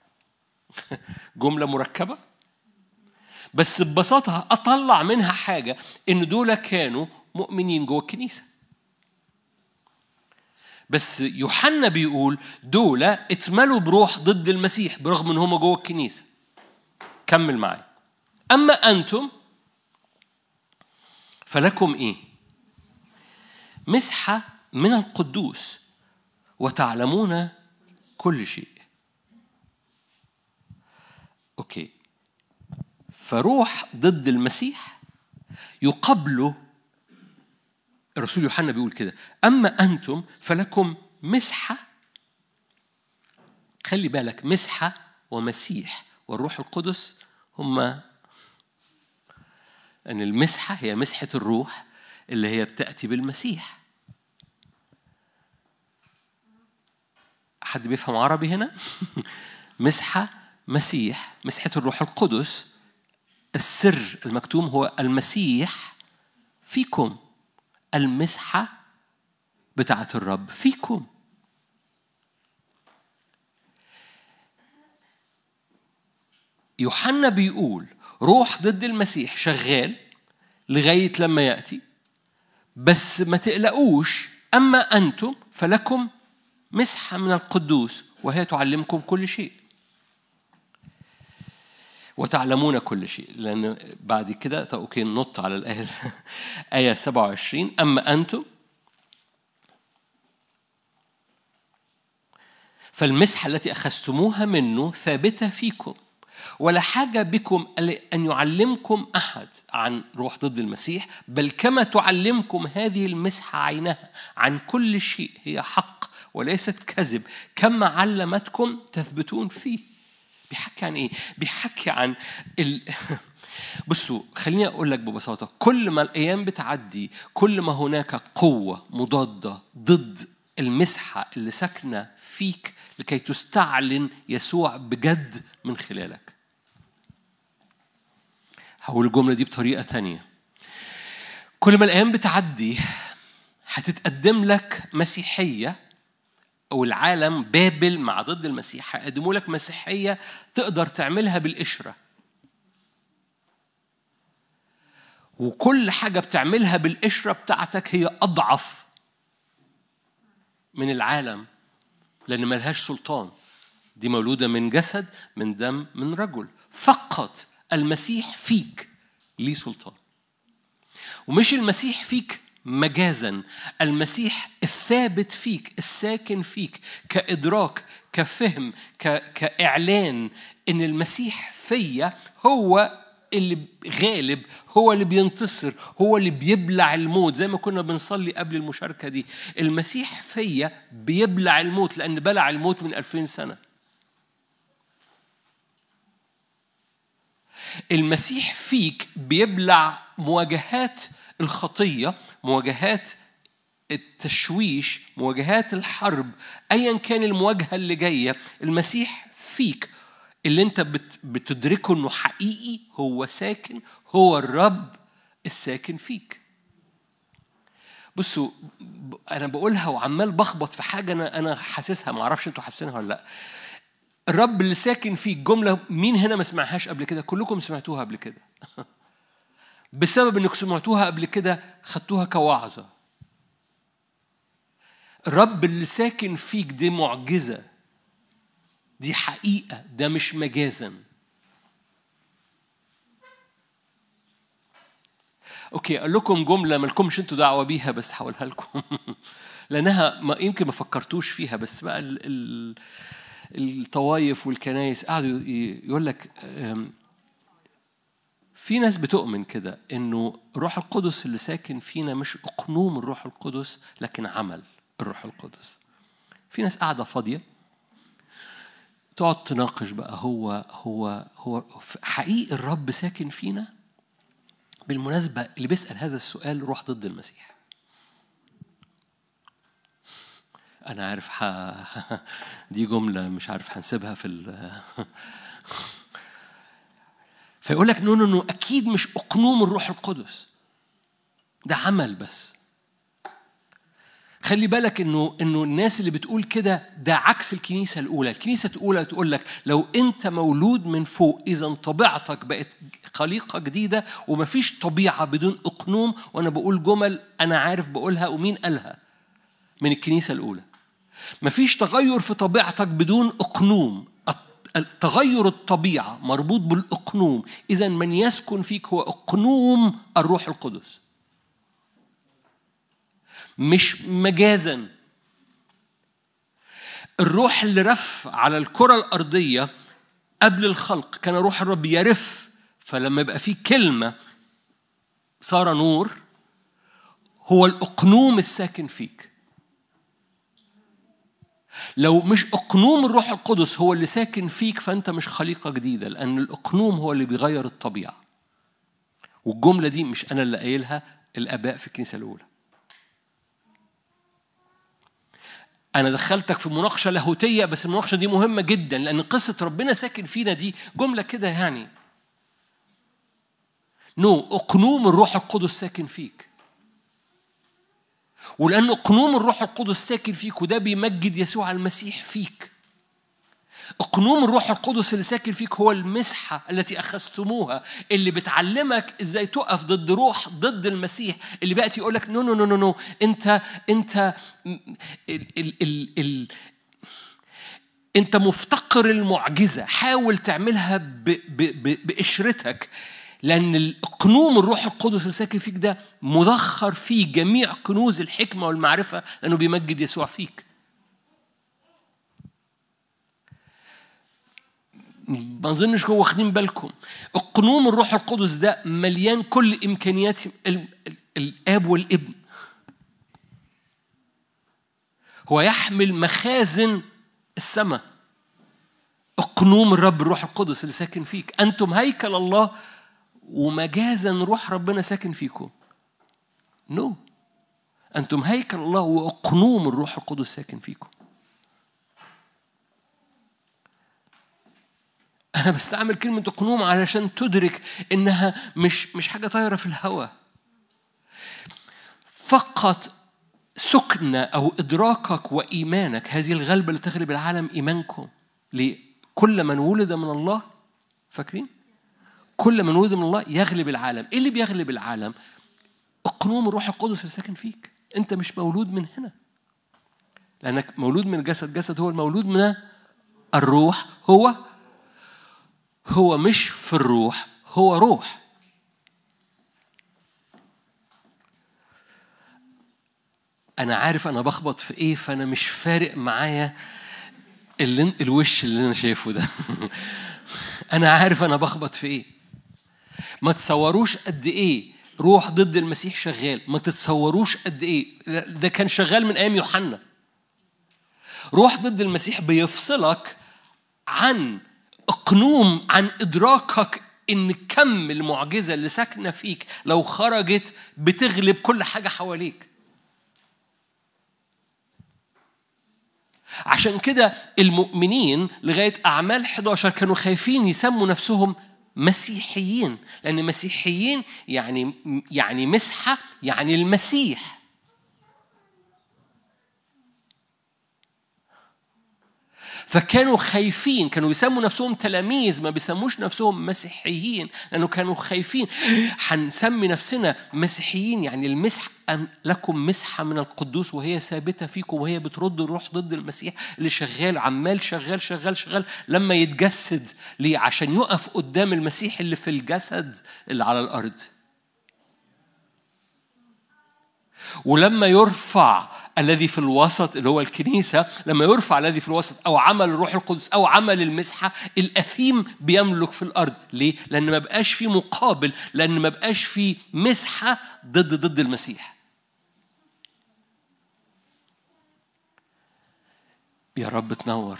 جملة مركبة بس ببساطة أطلع منها حاجة إن دول كانوا مؤمنين جوه الكنيسة بس يوحنا بيقول دول اتملوا بروح ضد المسيح برغم ان هم جوه الكنيسه كمل معايا اما انتم فلكم ايه مسحه من القدوس وتعلمون كل شيء اوكي فروح ضد المسيح يقابله الرسول يوحنا بيقول كده اما انتم فلكم مسحه خلي بالك مسحه ومسيح والروح القدس هما ان المسحه هي مسحه الروح اللي هي بتاتي بالمسيح حد بيفهم عربي هنا مسحه مسيح مسحة الروح القدس السر المكتوم هو المسيح فيكم المسحة بتاعة الرب فيكم يوحنا بيقول روح ضد المسيح شغال لغاية لما يأتي بس ما تقلقوش أما أنتم فلكم مسحة من القدوس وهي تعلمكم كل شيء وتعلمون كل شيء لأن بعد كده طب أوكي ننط على الآية آية 27 أما أنتم فالمسحة التي أخذتموها منه ثابتة فيكم ولا حاجة بكم أن يعلمكم أحد عن روح ضد المسيح بل كما تعلمكم هذه المسحة عينها عن كل شيء هي حق وليست كذب كما علمتكم تثبتون فيه بيحكي عن ايه؟ بيحكي عن ال... بصوا خليني اقول لك ببساطه كل ما الايام بتعدي كل ما هناك قوه مضاده ضد المسحه اللي ساكنه فيك لكي تستعلن يسوع بجد من خلالك هقول الجمله دي بطريقه ثانيه كل ما الايام بتعدي هتتقدم لك مسيحيه أو العالم بابل مع ضد المسيح هيقدموا لك مسيحية تقدر تعملها بالقشرة وكل حاجة بتعملها بالقشرة بتاعتك هي أضعف من العالم لأن ملهاش سلطان دي مولودة من جسد من دم من رجل فقط المسيح فيك ليه سلطان ومش المسيح فيك مجازا المسيح الثابت فيك الساكن فيك كإدراك كفهم ك... كإعلان إن المسيح فيا هو اللي غالب هو اللي بينتصر هو اللي بيبلع الموت زي ما كنا بنصلي قبل المشاركة دي المسيح فيا بيبلع الموت لأن بلع الموت من ألفين سنة المسيح فيك بيبلع مواجهات الخطية مواجهات التشويش مواجهات الحرب ايا كان المواجهه اللي جايه المسيح فيك اللي انت بتدركه انه حقيقي هو ساكن هو الرب الساكن فيك بصوا انا بقولها وعمال بخبط في حاجه انا انا حاسسها ما اعرفش انتوا حاسينها ولا لا الرب اللي ساكن فيك جمله مين هنا ما سمعهاش قبل كده كلكم سمعتوها قبل كده بسبب انكم سمعتوها قبل كده خدتوها كوعظه الرب اللي ساكن فيك دي معجزه دي حقيقه ده مش مجازا اوكي اقول لكم جمله مالكمش انتوا دعوه بيها بس هقولها لكم لانها ما يمكن ما فكرتوش فيها بس بقى ال ال الطوايف والكنايس قعدوا يقول لك في ناس بتؤمن كده انه الروح القدس اللي ساكن فينا مش اقنوم الروح القدس لكن عمل الروح القدس في ناس قاعده فاضيه تقعد تناقش بقى هو هو هو حقيقي الرب ساكن فينا بالمناسبة اللي بيسأل هذا السؤال روح ضد المسيح أنا عارف ح... دي جملة مش عارف هنسيبها في ال... فيقول لك نو نو نو أكيد مش أقنوم الروح القدس ده عمل بس خلي بالك انه انه الناس اللي بتقول كده ده عكس الكنيسه الاولى، الكنيسه الاولى تقول لك لو انت مولود من فوق اذا طبيعتك بقت خليقه جديده ومفيش طبيعه بدون اقنوم وانا بقول جمل انا عارف بقولها ومين قالها من الكنيسه الاولى. مفيش تغير في طبيعتك بدون اقنوم، تغير الطبيعه مربوط بالاقنوم، اذا من يسكن فيك هو اقنوم الروح القدس. مش مجازا الروح اللي رف على الكرة الأرضية قبل الخلق كان روح الرب يرف فلما يبقى فيه كلمة صار نور هو الأقنوم الساكن فيك لو مش أقنوم الروح القدس هو اللي ساكن فيك فأنت مش خليقة جديدة لأن الأقنوم هو اللي بيغير الطبيعة والجملة دي مش أنا اللي قايلها الآباء في الكنيسة الأولى أنا دخلتك في مناقشة لاهوتية بس المناقشة دي مهمة جدا لأن قصة ربنا ساكن فينا دي جملة كده يعني نو no. أقنوم الروح القدس ساكن فيك ولأن أقنوم الروح القدس ساكن فيك وده بيمجد يسوع المسيح فيك اقنوم الروح القدس اللي ساكن فيك هو المسحة التي أخذتموها اللي بتعلمك إزاي تقف ضد روح ضد المسيح اللي بقى يقول لك نو نو نو نو نو أنت أنت ال ال ال ال أنت مفتقر المعجزة حاول تعملها ب ب ب بقشرتك لأن القنوم الروح القدس اللي ساكن فيك ده مدخر فيه جميع كنوز الحكمة والمعرفة لأنه بيمجد يسوع فيك ما اظنش هو واخدين بالكم القنوم الروح القدس ده مليان كل امكانيات الاب والابن هو يحمل مخازن السماء اقنوم الرب الروح القدس اللي ساكن فيك انتم هيكل الله ومجازا روح ربنا ساكن فيكم نو no. انتم هيكل الله واقنوم الروح القدس ساكن فيكم أنا بستعمل كلمة اقنوم علشان تدرك إنها مش مش حاجة طايرة في الهواء. فقط سكن أو إدراكك وإيمانك هذه الغلبة اللي تغلب العالم إيمانكم. ليه؟ كل من ولد من الله فاكرين؟ كل من ولد من الله يغلب العالم، إيه اللي بيغلب العالم؟ اقنوم الروح القدس اللي ساكن فيك، أنت مش مولود من هنا. لأنك مولود من الجسد جسد هو المولود من الروح هو هو مش في الروح هو روح أنا عارف أنا بخبط في إيه فأنا مش فارق معايا اللي الوش اللي أنا شايفه ده أنا عارف أنا بخبط في إيه ما تصوروش قد إيه روح ضد المسيح شغال ما تتصوروش قد إيه ده كان شغال من أيام يوحنا روح ضد المسيح بيفصلك عن اقنوم عن ادراكك ان كم المعجزه اللي ساكنه فيك لو خرجت بتغلب كل حاجه حواليك عشان كده المؤمنين لغايه اعمال 11 كانوا خايفين يسموا نفسهم مسيحيين لان مسيحيين يعني يعني مسحه يعني المسيح فكانوا خايفين كانوا بيسموا نفسهم تلاميذ ما بيسموش نفسهم مسيحيين لأنه كانوا خايفين هنسمي نفسنا مسيحيين يعني المسح لكم مسحة من القدوس وهي ثابتة فيكم وهي بترد الروح ضد المسيح اللي شغال عمال شغال شغال شغال لما يتجسد ليه عشان يقف قدام المسيح اللي في الجسد اللي على الأرض ولما يرفع الذي في الوسط اللي هو الكنيسة لما يرفع الذي في الوسط أو عمل الروح القدس أو عمل المسحة الأثيم بيملك في الأرض ليه؟ لأن ما بقاش في مقابل لأن ما بقاش في مسحة ضد ضد المسيح يا رب تنور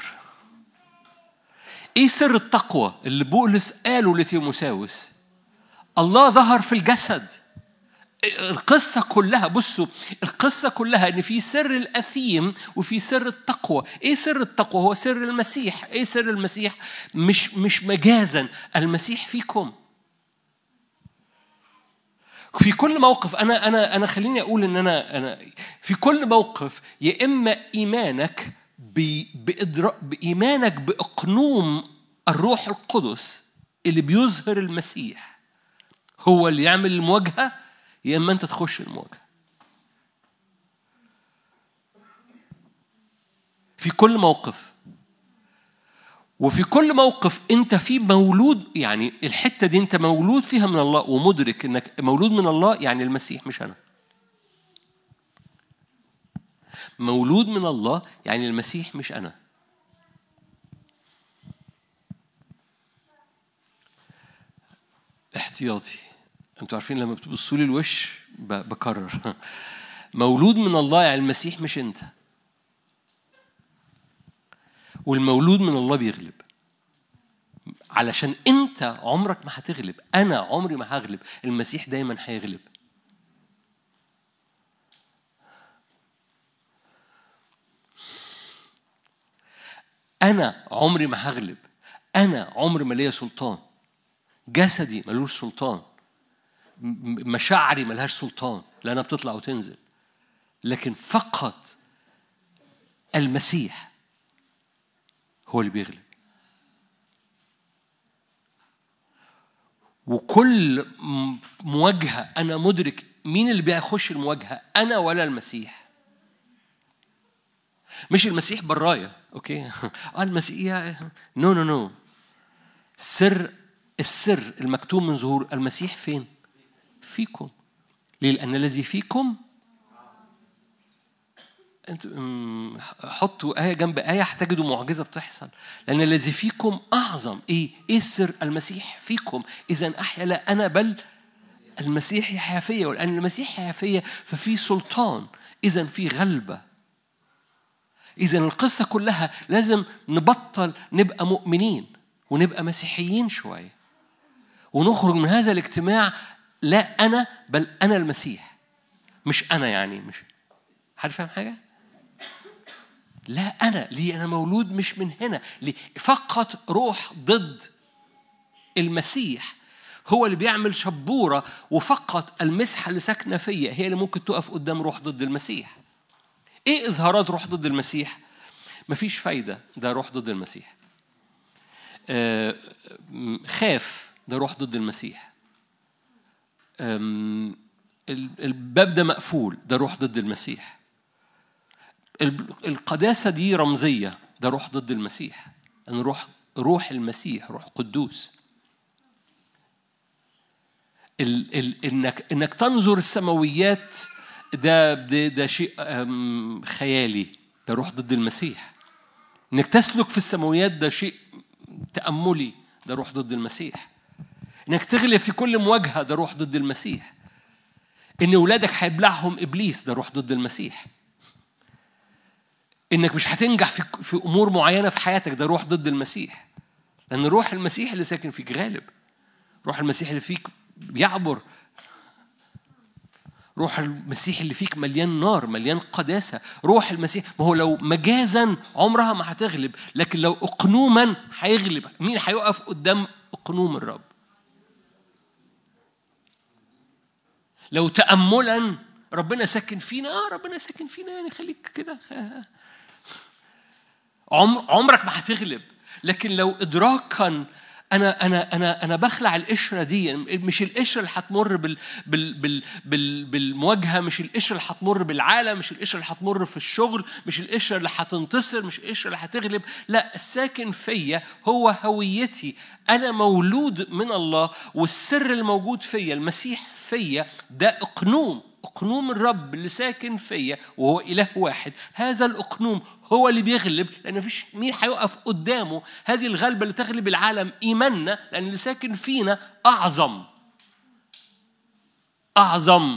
ايه سر التقوى اللي بولس قاله لتيموساوس الله ظهر في الجسد القصة كلها بصوا القصة كلها إن في سر الأثيم وفي سر التقوى، إيه سر التقوى؟ هو سر المسيح، إيه سر المسيح؟ مش مش مجازا، المسيح فيكم. في كل موقف أنا أنا أنا خليني أقول إن أنا أنا في كل موقف يا إما إيمانك بإيمانك بإقنوم الروح القدس اللي بيظهر المسيح هو اللي يعمل المواجهة يا اما انت تخش المواجهه في كل موقف وفي كل موقف انت في مولود يعني الحته دي انت مولود فيها من الله ومدرك انك مولود من الله يعني المسيح مش انا مولود من الله يعني المسيح مش انا احتياطي انتوا عارفين لما بتبصوا لي الوش بكرر مولود من الله يعني المسيح مش انت والمولود من الله بيغلب علشان انت عمرك ما هتغلب انا عمري ما هغلب المسيح دايما هيغلب انا عمري ما هغلب انا عمري ما ليا سلطان جسدي ملوش سلطان مشاعري ملهاش سلطان لأنها بتطلع وتنزل لكن فقط المسيح هو اللي بيغلب وكل مواجهة أنا مدرك مين اللي بيخش المواجهة أنا ولا المسيح مش المسيح برايا أوكي آه المسيح نو نو نو سر السر المكتوب من ظهور المسيح فين؟ فيكم ليه؟ لأن الذي فيكم انت حطوا آية جنب آية هتجدوا معجزة بتحصل لأن الذي فيكم أعظم إيه؟ إيه السر؟ المسيح فيكم إذا أحيا لا أنا بل المسيح يحيا فيا ولأن المسيح يحيا فيا ففي سلطان إذا في غلبة إذا القصة كلها لازم نبطل نبقى مؤمنين ونبقى مسيحيين شوية ونخرج من هذا الاجتماع لا أنا بل أنا المسيح مش أنا يعني مش حد فاهم حاجة؟ لا أنا ليه أنا مولود مش من هنا ليه فقط روح ضد المسيح هو اللي بيعمل شبورة وفقط المسحة اللي ساكنة فيا هي اللي ممكن تقف قدام روح ضد المسيح إيه إظهارات روح ضد المسيح؟ مفيش فايدة ده روح ضد المسيح آه خاف ده روح ضد المسيح الباب ده مقفول ده روح ضد المسيح القداسة دي رمزية ده روح ضد المسيح أن روح روح المسيح روح قدوس ال ال انك انك تنظر السماويات ده ده, ده شيء خيالي ده روح ضد المسيح انك تسلك في السماويات ده شيء تأملي ده روح ضد المسيح انك تغلب في كل مواجهة ده روح ضد المسيح ان ولادك هيبلعهم ابليس ده روح ضد المسيح انك مش هتنجح في في امور معينه في حياتك ده روح ضد المسيح لان روح المسيح اللي ساكن فيك غالب روح المسيح اللي فيك بيعبر روح المسيح اللي فيك مليان نار مليان قداسة روح المسيح ما هو لو مجازا عمرها ما هتغلب لكن لو اقنوما هيغلب مين هيقف قدام اقنوم الرب لو تأملا ربنا ساكن فينا اه ربنا ساكن فينا يعني خليك كده عمر عمرك ما هتغلب لكن لو ادراكا انا انا انا انا بخلع القشره دي مش القشره اللي هتمر بال بال بال بال بالمواجهه مش القشره اللي هتمر بالعالم مش القشره اللي هتمر في الشغل مش القشره اللي هتنتصر مش القشره اللي هتغلب لا الساكن فيا هو هويتي انا مولود من الله والسر الموجود فيا المسيح فيا ده اقنوم اقنوم الرب اللي ساكن فيا وهو اله واحد هذا الاقنوم هو اللي بيغلب لان مفيش مين هيقف قدامه هذه الغلبه اللي تغلب العالم ايماننا لان اللي ساكن فينا اعظم اعظم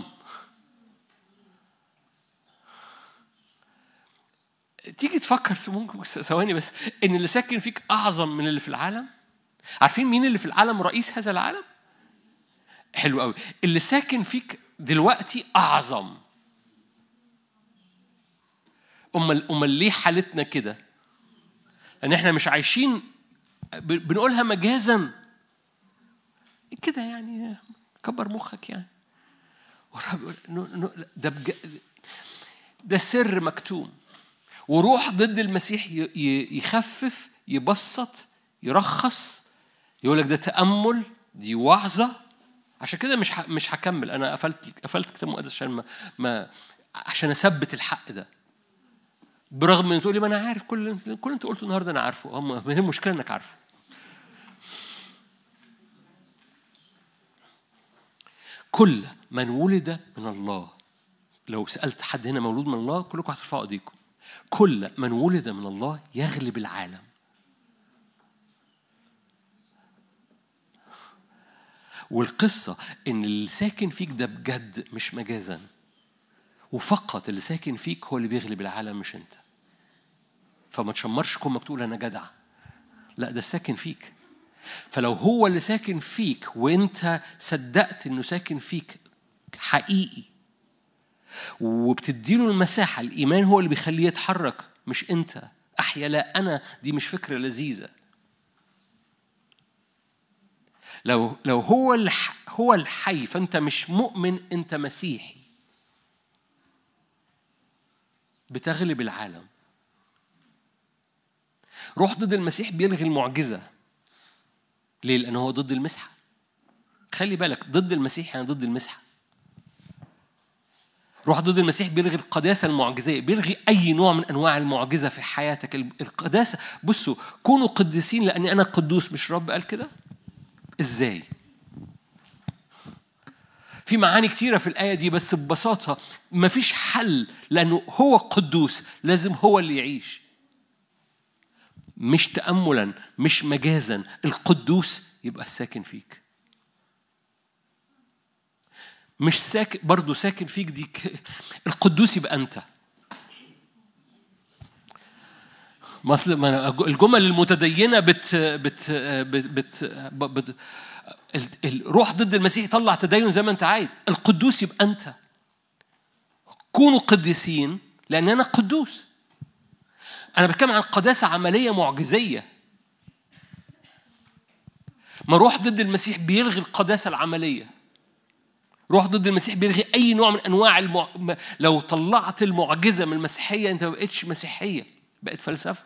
تيجي تفكر ممكن ثواني بس ان اللي ساكن فيك اعظم من اللي في العالم عارفين مين اللي في العالم رئيس هذا العالم حلو قوي اللي ساكن فيك دلوقتي اعظم امال امال ليه حالتنا كده لان احنا مش عايشين بنقولها مجازا كده يعني كبر مخك يعني ده بج... ده سر مكتوم وروح ضد المسيح يخفف يبسط يرخص يقول لك ده تأمل دي وعظة عشان كده مش مش هكمل انا قفلت قفلت كتاب مقدس عشان ما, ما عشان اثبت الحق ده برغم ان تقولي ما انا عارف كل كل اللي انت قلته النهارده انا عارفه هم هي المشكله انك عارفه كل من ولد من الله لو سالت حد هنا مولود من الله كلكم هترفعوا ايديكم كل من ولد من الله يغلب العالم والقصة إن اللي ساكن فيك ده بجد مش مجازا وفقط اللي ساكن فيك هو اللي بيغلب العالم مش أنت فما تشمرش كونك تقول أنا جدع لا ده ساكن فيك فلو هو اللي ساكن فيك وانت صدقت انه ساكن فيك حقيقي وبتديله المساحة الإيمان هو اللي بيخليه يتحرك مش أنت أحيا لا أنا دي مش فكرة لذيذة لو لو هو الح هو الحي فانت مش مؤمن انت مسيحي بتغلب العالم روح ضد المسيح بيلغي المعجزة ليه؟ لأنه هو ضد المسحة خلي بالك ضد المسيح يعني ضد المسحة روح ضد المسيح بيلغي القداسة المعجزية بيلغي أي نوع من أنواع المعجزة في حياتك القداسة بصوا كونوا قديسين لأني أنا قدوس مش رب قال كده ازاي في معاني كتيرة في الآية دي بس ببساطة مفيش حل لأنه هو قدوس لازم هو اللي يعيش مش تأملا مش مجازا القدوس يبقى الساكن فيك مش ساكن برضه ساكن فيك دي القدوس يبقى أنت مثل الجمل المتدينه بت بت بت, بت, بت الروح ضد المسيح يطلع تدين زي ما انت عايز القدوس يبقى انت كونوا قديسين لان انا قدوس انا بتكلم عن قداسه عمليه معجزيه ما روح ضد المسيح بيلغي القداسه العمليه روح ضد المسيح بيلغي اي نوع من انواع المع... لو طلعت المعجزه من المسيحيه انت ما بقتش مسيحيه بقت فلسفه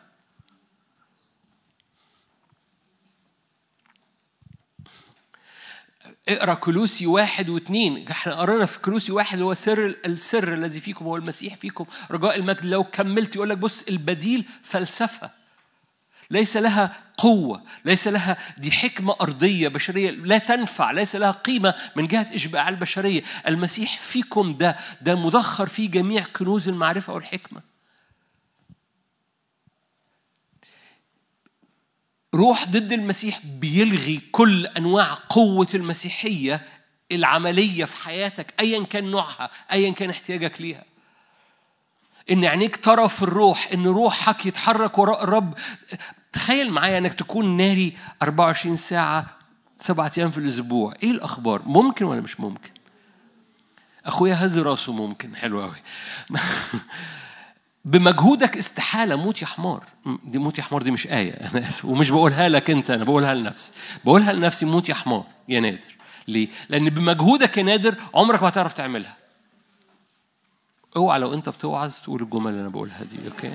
اقرا كلوسي واحد واثنين احنا قرينا في كلوسي واحد هو سر السر الذي فيكم هو المسيح فيكم رجاء المجد لو كملت يقول لك بص البديل فلسفه ليس لها قوة ليس لها دي حكمة أرضية بشرية لا تنفع ليس لها قيمة من جهة إشباع البشرية المسيح فيكم ده ده مدخر فيه جميع كنوز المعرفة والحكمة روح ضد المسيح بيلغي كل انواع قوه المسيحيه العمليه في حياتك ايا كان نوعها ايا كان احتياجك ليها ان عينيك ترى في الروح ان روحك يتحرك وراء الرب تخيل معايا انك تكون ناري 24 ساعه سبعة ايام في الاسبوع ايه الاخبار ممكن ولا مش ممكن اخويا هز راسه ممكن حلو قوي بمجهودك استحاله موت يا حمار دي موت يا حمار دي مش ايه انا اسف ومش بقولها لك انت انا بقولها لنفسي بقولها لنفسي موت يا حمار يا نادر ليه لان بمجهودك يا نادر عمرك ما هتعرف تعملها اوعى لو انت بتوعظ تقول الجمل اللي انا بقولها دي اوكي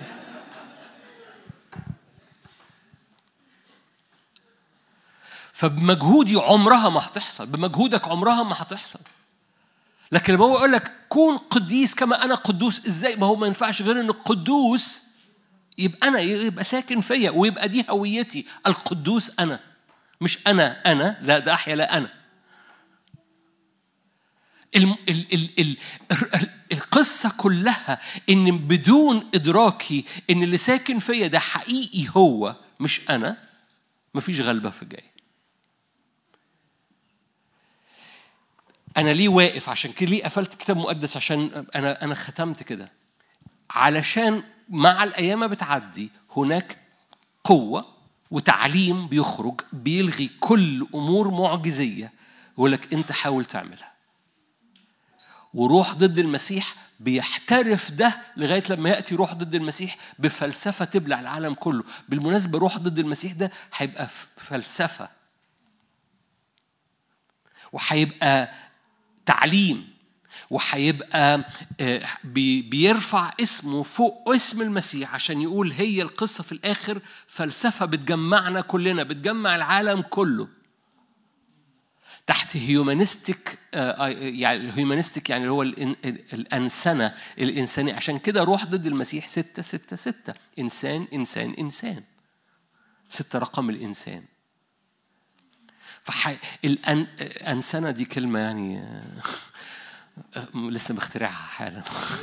فبمجهودي عمرها ما هتحصل بمجهودك عمرها ما هتحصل لكن لما هو يقول لك كون قديس كما انا قدوس ازاي ما هو ما ينفعش غير ان القدوس يبقى انا يبقى ساكن فيا ويبقى دي هويتي القدوس انا مش انا انا لا ده احيا لا انا ال ال ال ال القصة كلها إن بدون إدراكي إن اللي ساكن فيا ده حقيقي هو مش أنا مفيش غلبة في الجاي انا ليه واقف عشان كده ليه قفلت كتاب مقدس عشان انا انا ختمت كده علشان مع الايام ما بتعدي هناك قوه وتعليم بيخرج بيلغي كل امور معجزيه يقول لك انت حاول تعملها وروح ضد المسيح بيحترف ده لغايه لما ياتي روح ضد المسيح بفلسفه تبلع العالم كله بالمناسبه روح ضد المسيح ده هيبقى فلسفه وهيبقى تعليم وهيبقى آه، بيرفع اسمه فوق اسم المسيح عشان يقول هي القصة في الآخر فلسفة بتجمعنا كلنا بتجمع العالم كله تحت هيومانستيك آه، يعني الهيومانستيك يعني هو الأنسنة الإنسانية عشان كده روح ضد المسيح ستة ستة ستة إنسان إنسان إنسان ستة رقم الإنسان فحي... الأنسنة دي كلمة يعني آه، لسه مخترعها حالا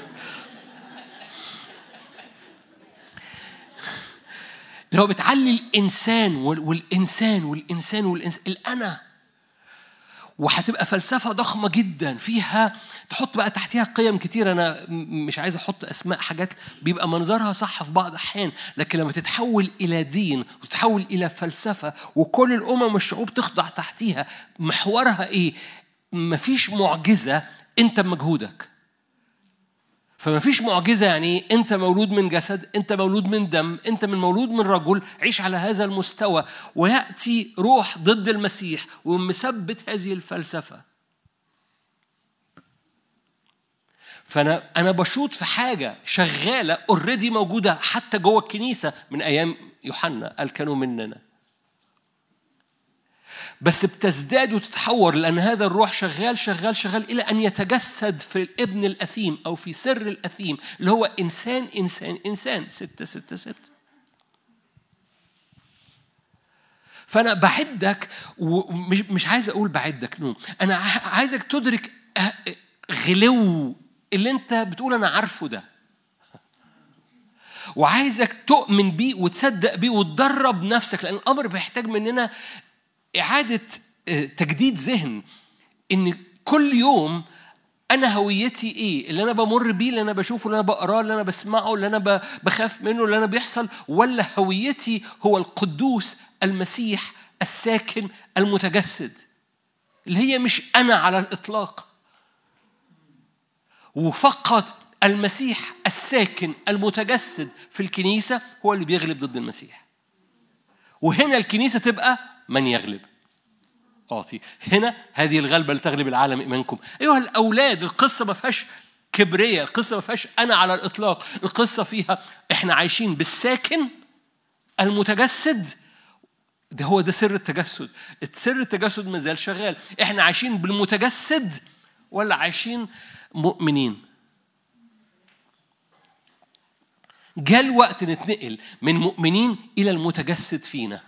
اللي هو بتعلي الإنسان والإنسان والإنسان والإنسان الأنا وهتبقى فلسفة ضخمة جدا فيها تحط بقى تحتها قيم كتير أنا مش عايز أحط أسماء حاجات بيبقى منظرها صح في بعض الأحيان لكن لما تتحول إلى دين وتتحول إلى فلسفة وكل الأمم والشعوب تخضع تحتيها محورها إيه؟ مفيش معجزة أنت بمجهودك فما فيش معجزة يعني أنت مولود من جسد أنت مولود من دم أنت من مولود من رجل عيش على هذا المستوى ويأتي روح ضد المسيح ومثبت هذه الفلسفة فأنا أنا بشوط في حاجة شغالة اوريدي موجودة حتى جوه الكنيسة من أيام يوحنا قال كانوا مننا بس بتزداد وتتحور لأن هذا الروح شغال شغال شغال إلى أن يتجسد في الابن الأثيم أو في سر الأثيم اللي هو إنسان إنسان إنسان ستة ستة ستة فأنا بعدك ومش مش عايز أقول بعدك نوم أنا عايزك تدرك غلو اللي أنت بتقول أنا عارفه ده وعايزك تؤمن بيه وتصدق بيه وتدرب نفسك لأن الأمر بيحتاج مننا إعادة آه، تجديد ذهن إن كل يوم أنا هويتي إيه؟ اللي أنا بمر بيه، اللي أنا بشوفه، اللي أنا بقراه، اللي أنا بسمعه، اللي أنا بخاف منه، اللي أنا بيحصل، ولا هويتي هو القدوس المسيح الساكن المتجسد اللي هي مش أنا على الإطلاق وفقط المسيح الساكن المتجسد في الكنيسة هو اللي بيغلب ضد المسيح وهنا الكنيسة تبقى من يغلب أعطي هنا هذه الغلبة اللي تغلب العالم إيمانكم أيها الأولاد القصة ما فيهاش كبرية القصة ما فيهاش أنا على الإطلاق القصة فيها إحنا عايشين بالساكن المتجسد ده هو ده سر التجسد سر التجسد ما زال شغال احنا عايشين بالمتجسد ولا عايشين مؤمنين جاء الوقت نتنقل من مؤمنين الى المتجسد فينا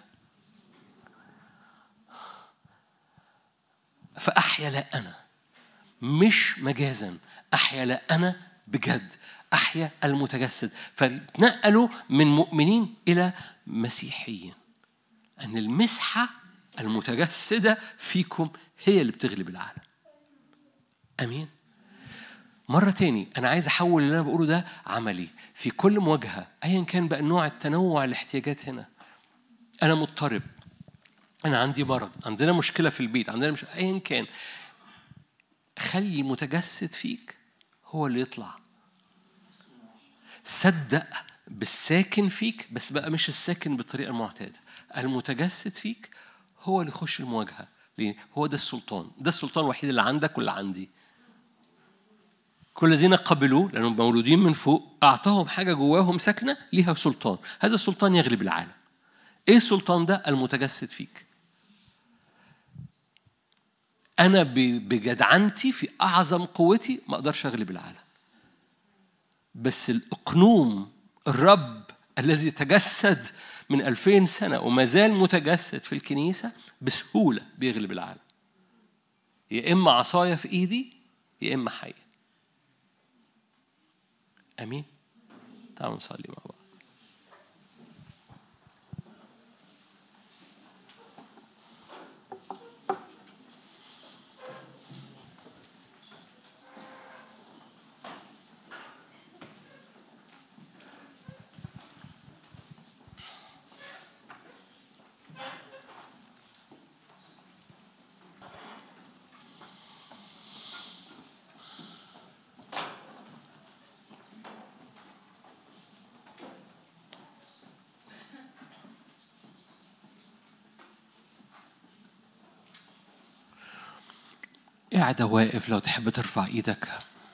فاحيا لا انا مش مجازا احيا لا انا بجد احيا المتجسد فنقلوا من مؤمنين الى مسيحيين ان المسحه المتجسده فيكم هي اللي بتغلب العالم امين مرة تاني أنا عايز أحول اللي أنا بقوله ده عملي في كل مواجهة أيا كان بقى نوع التنوع الاحتياجات هنا أنا مضطرب أنا عندي مرض عندنا مشكلة في البيت عندنا مش أيا كان خلي المتجسد فيك هو اللي يطلع صدق بالساكن فيك بس بقى مش الساكن بالطريقة المعتادة المتجسد فيك هو اللي يخش المواجهة ليه؟ هو ده السلطان ده السلطان الوحيد اللي عندك واللي عندي كل الذين قبلوه لأنهم مولودين من فوق أعطاهم حاجة جواهم ساكنة ليها سلطان هذا السلطان يغلب العالم إيه السلطان ده المتجسد فيك أنا بجدعنتي في أعظم قوتي ما أقدرش أغلب العالم بس الأقنوم الرب الذي تجسد من ألفين سنة وما زال متجسد في الكنيسة بسهولة بيغلب العالم يا إما عصاية في إيدي يا إما حية امين تعالوا نصلي مع بعض قاعد واقف لو تحب ترفع ايدك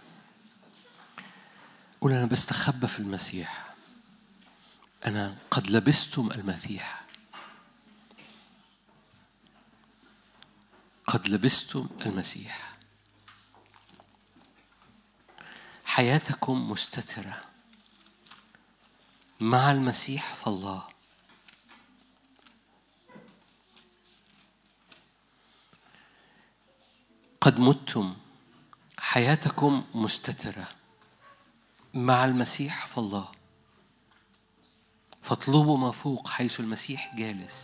قول انا بستخبى في المسيح انا قد لبستم المسيح قد لبستم المسيح حياتكم مستتره مع المسيح فالله قد متم حياتكم مستترة مع المسيح فالله فاطلبوا ما فوق حيث المسيح جالس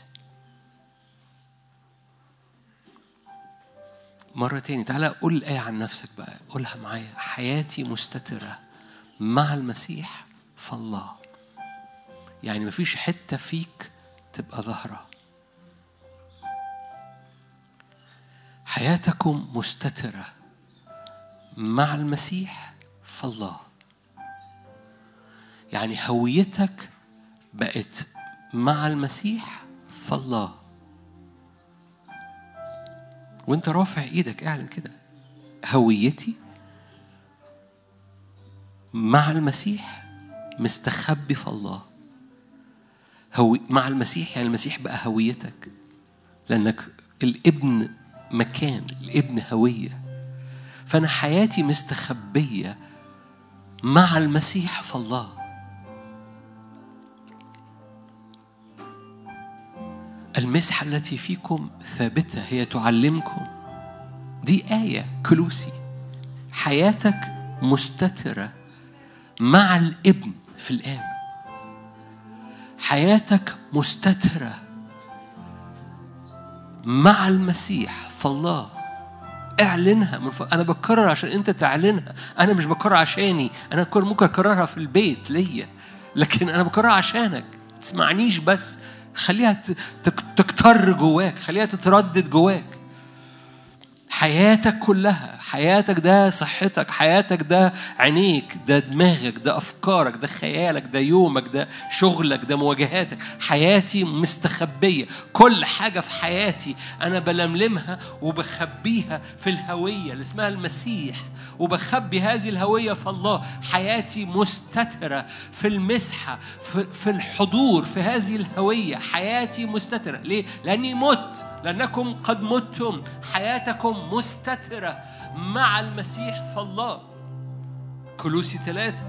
مرة تاني تعالى قول الآية عن نفسك بقى قولها معايا حياتي مستترة مع المسيح فالله يعني مفيش حتة فيك تبقى ظاهرة حياتكم مستترة مع المسيح فالله يعني هويتك بقت مع المسيح فالله وانت رافع ايدك اعلن كده هويتي مع المسيح مستخبي في الله هو مع المسيح يعني المسيح بقى هويتك لانك الابن مكان الابن هوية فأنا حياتي مستخبية مع المسيح في الله المسحة التي فيكم ثابتة هي تعلمكم دي آية كلوسي حياتك مستترة مع الابن في الآب حياتك مستتره مع المسيح فالله اعلنها من ف... انا بكرر عشان انت تعلنها انا مش بكرر عشاني انا كل ممكن اكررها في البيت ليا لكن انا بكررها عشانك تسمعنيش بس خليها تكتر جواك خليها تتردد جواك حياتك كلها حياتك ده صحتك حياتك ده عينيك ده دماغك ده أفكارك ده خيالك ده يومك ده شغلك ده مواجهاتك حياتي مستخبية كل حاجة في حياتي أنا بلملمها وبخبيها في الهوية اللي اسمها المسيح وبخبي هذه الهوية في الله حياتي مستترة في المسحة في, في الحضور في هذه الهوية حياتي مستترة ليه؟ لأني مت لأنكم قد متم حياتكم مستترة مع المسيح في الله كلوسي ثلاثة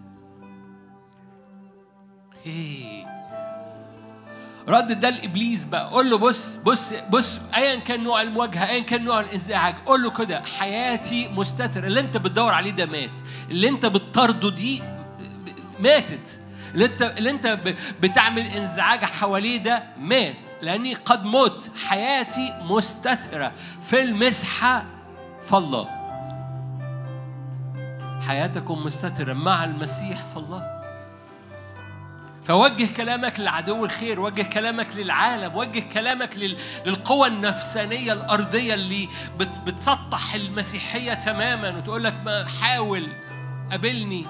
هي. رد ده لابليس بقى قول له بص بص بص ايا كان نوع المواجهه ايا كان نوع الانزعاج قول له كده حياتي مستتر اللي انت بتدور عليه ده مات اللي انت بتطارده دي ماتت اللي انت اللي انت بتعمل انزعاج حواليه ده مات لاني قد مت حياتي مستتره في المسحه فالله حياتكم مستتره مع المسيح فالله فوجه كلامك لعدو الخير وجه كلامك للعالم وجه كلامك للقوى النفسانية الأرضية اللي بتسطح المسيحية تماما وتقول لك ما حاول قابلني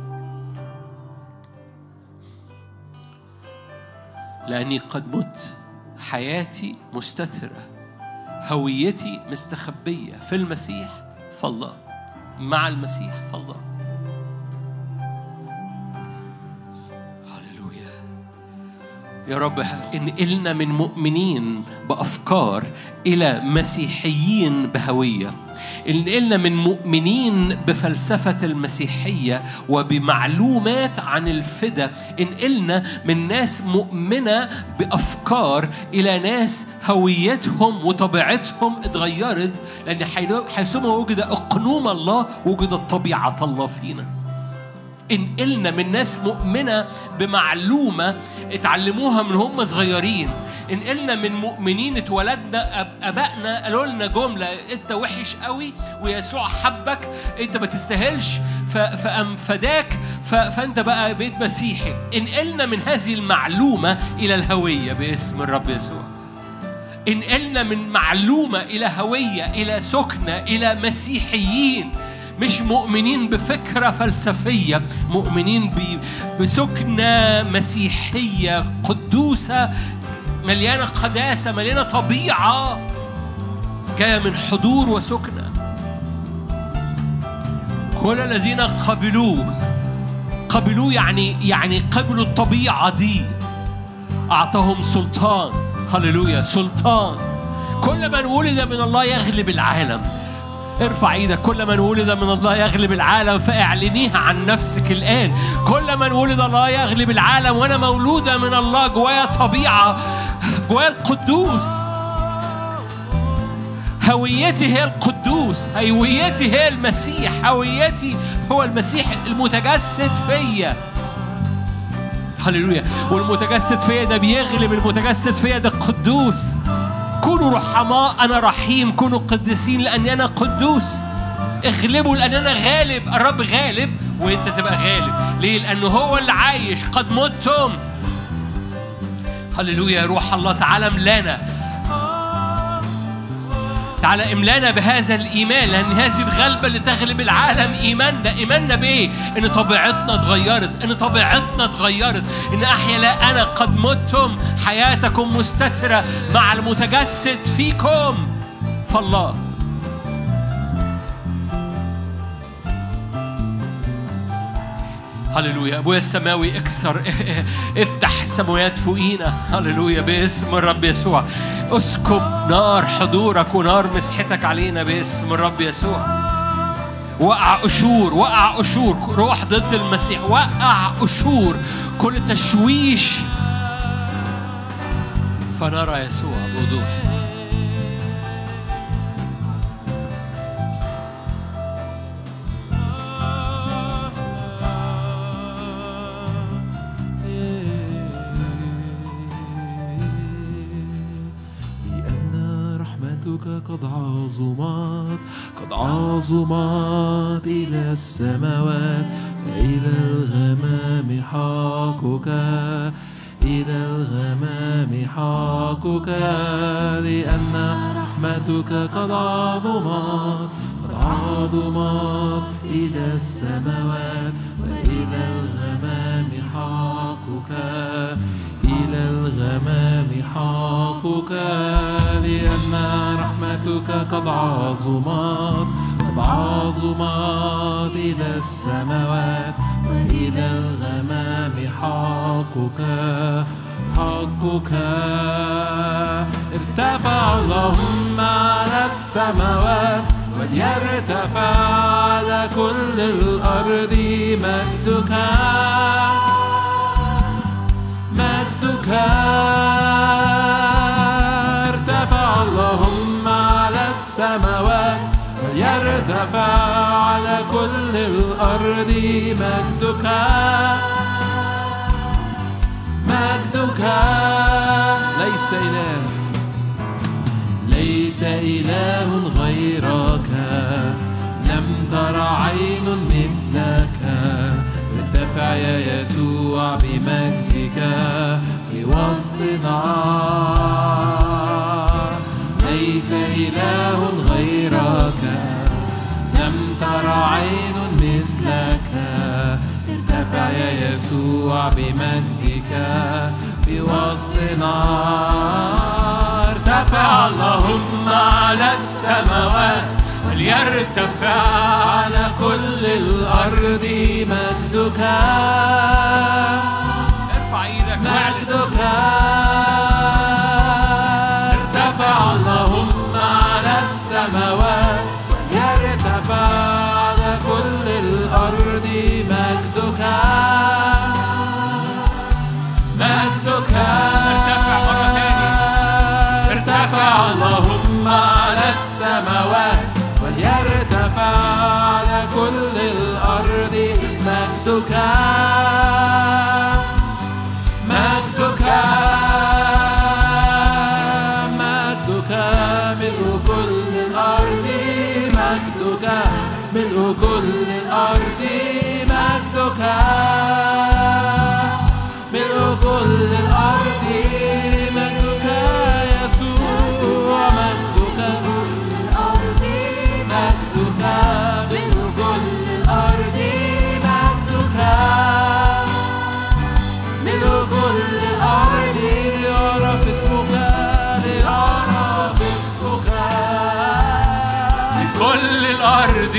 لأني قد مت حياتي مستترة هويتي مستخبية في المسيح فالله مع المسيح فالله يا رب انقلنا من مؤمنين بأفكار إلى مسيحيين بهوية انقلنا من مؤمنين بفلسفة المسيحية وبمعلومات عن الفدا انقلنا من ناس مؤمنة بأفكار إلى ناس هويتهم وطبيعتهم اتغيرت لأن حيثما وجد أقنوم الله وجدت طبيعة الله فينا انقلنا من ناس مؤمنة بمعلومة اتعلموها من هم صغيرين انقلنا من مؤمنين اتولدنا ابائنا قالوا لنا جمله انت وحش قوي ويسوع حبك انت ما تستاهلش فقام فداك فانت بقى بقيت مسيحي انقلنا من هذه المعلومه الى الهويه باسم الرب يسوع انقلنا من معلومه الى هويه الى سكنه الى مسيحيين مش مؤمنين بفكرة فلسفية مؤمنين بسكنة مسيحية قدوسة مليانة قداسة مليانة طبيعة جاية من حضور وسكنة كل الذين قبلوه قبلوه يعني يعني قبلوا الطبيعة دي أعطاهم سلطان هللويا سلطان كل من ولد من الله يغلب العالم ارفع ايدك كل من ولد من الله يغلب العالم فاعلنيها عن نفسك الان كل من ولد الله يغلب العالم وانا مولوده من الله جوايا طبيعه جوايا القدوس هويتي هي القدوس هويتي هي المسيح هويتي هو المسيح المتجسد فيا هللويا والمتجسد فيا ده بيغلب المتجسد فيا ده القدوس كونوا رحماء أنا رحيم كونوا قديسين لأني أنا قدوس اغلبوا لأن أنا غالب الرب غالب وأنت تبقى غالب ليه؟ لأنه هو اللي عايش قد متم هللويا روح الله تعالى ملانا تعالى املانا بهذا الايمان لان هذه الغلبه اللي تغلب العالم ايماننا ايماننا بايه ان طبيعتنا اتغيرت ان طبيعتنا اتغيرت ان احيا لا انا قد متم حياتكم مستتره مع المتجسد فيكم فالله هللويا ابويا السماوي اكسر افتح السماوات فوقينا هللويا باسم الرب يسوع اسكب نار حضورك ونار مسحتك علينا باسم الرب يسوع وقع قشور وقع قشور روح ضد المسيح وقع قشور كل تشويش فنرى يسوع بوضوح قد عظمت قد عظمت إلى السماوات وإلى الغمام حقك إلى الغمام حقك لأن رحمتك قد عظمت قد عظمات إلى السماوات وإلى الغمام حقك إلى الغمام حقك لأن رحمتك قد عظمت قد عظمت إلى السماوات وإلى الغمام حقك حقك ارتفع اللهم على السماوات وليرتفع على كل الأرض مجدك مجدك ارتفع اللهم على السماوات وليرتفع على كل الأرض مجدك مجدك ليس إله ليس إله غيرك لم تر عين مثلك ارتفع يا يسوع بمجدك في وسطنا ليس إله غيرك لم تر عين مثلك ارتفع يا يسوع بمجدك في وسطنا ارتفع اللهم على السماوات وليرتفع على كل الأرض مجدك ارفع ايدك مجدك ارتفع اللهم على السماوات يرتفع على كل الأرض مجدك مجدك ارتفع مرة تاني. ارتفع اللهم على السماوات وليرتفع على كل الأرض مجدك مجدك مجدك ملء كل الأرض مجدك ملء كل الأرض مجدك ملء كل الأرض مجدك يسوع مجدك مجدك ملء كل الأرض مجدك ملء كل الأرض ليعرف اسمك ليعرف اسمك في كل الأرض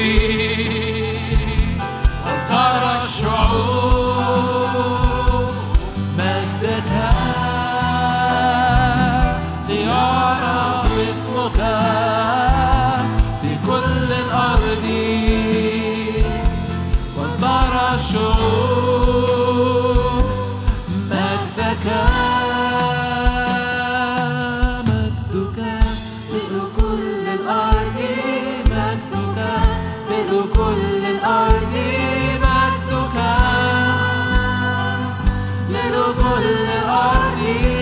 ترى الشعوب مجدك ليعرف اسمك في كل الأرض وترى الشعوب مجدك مجدك ملء كل الأرض مجدك ملء كل الأرض مجدك ملء كل الأرض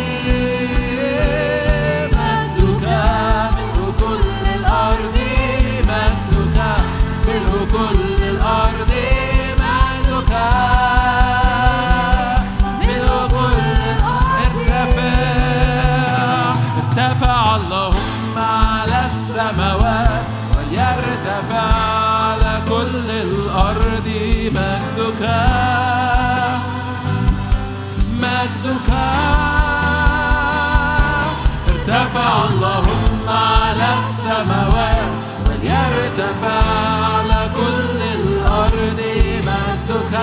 مجدك ملء كل الأرض مجدك ملء كل الأرض مجدك ملء كل الأرض ارتفع ارتفع اللهم على السماوات وليرتفع على كل الأرض مجدك مجدك ارتفع اللهم على السماوات وليرتفع على كل الأرض مجدك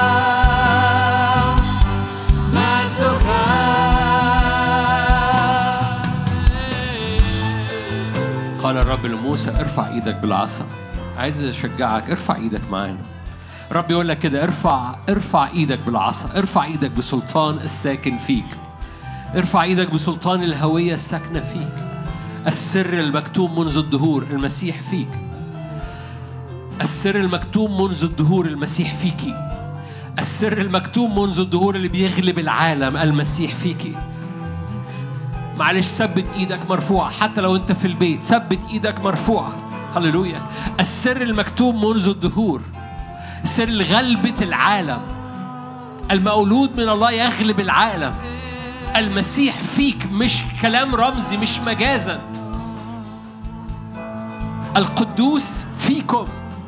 مجدك قال الرب لموسى ارفع ايدك بالعصا عايز اشجعك ارفع ايدك معانا رب يقول لك كده ارفع ارفع ايدك بالعصا ارفع ايدك بسلطان الساكن فيك ارفع ايدك بسلطان الهوية الساكنة فيك السر المكتوم منذ الدهور المسيح فيك السر المكتوم منذ الدهور المسيح فيكي السر المكتوم منذ الدهور اللي بيغلب العالم المسيح فيكي معلش ثبت ايدك مرفوعة حتى لو انت في البيت ثبت ايدك مرفوعة هللويا السر المكتوب منذ الدهور سر غلبة العالم المولود من الله يغلب العالم المسيح فيك مش كلام رمزي مش مجازا القدوس فيكم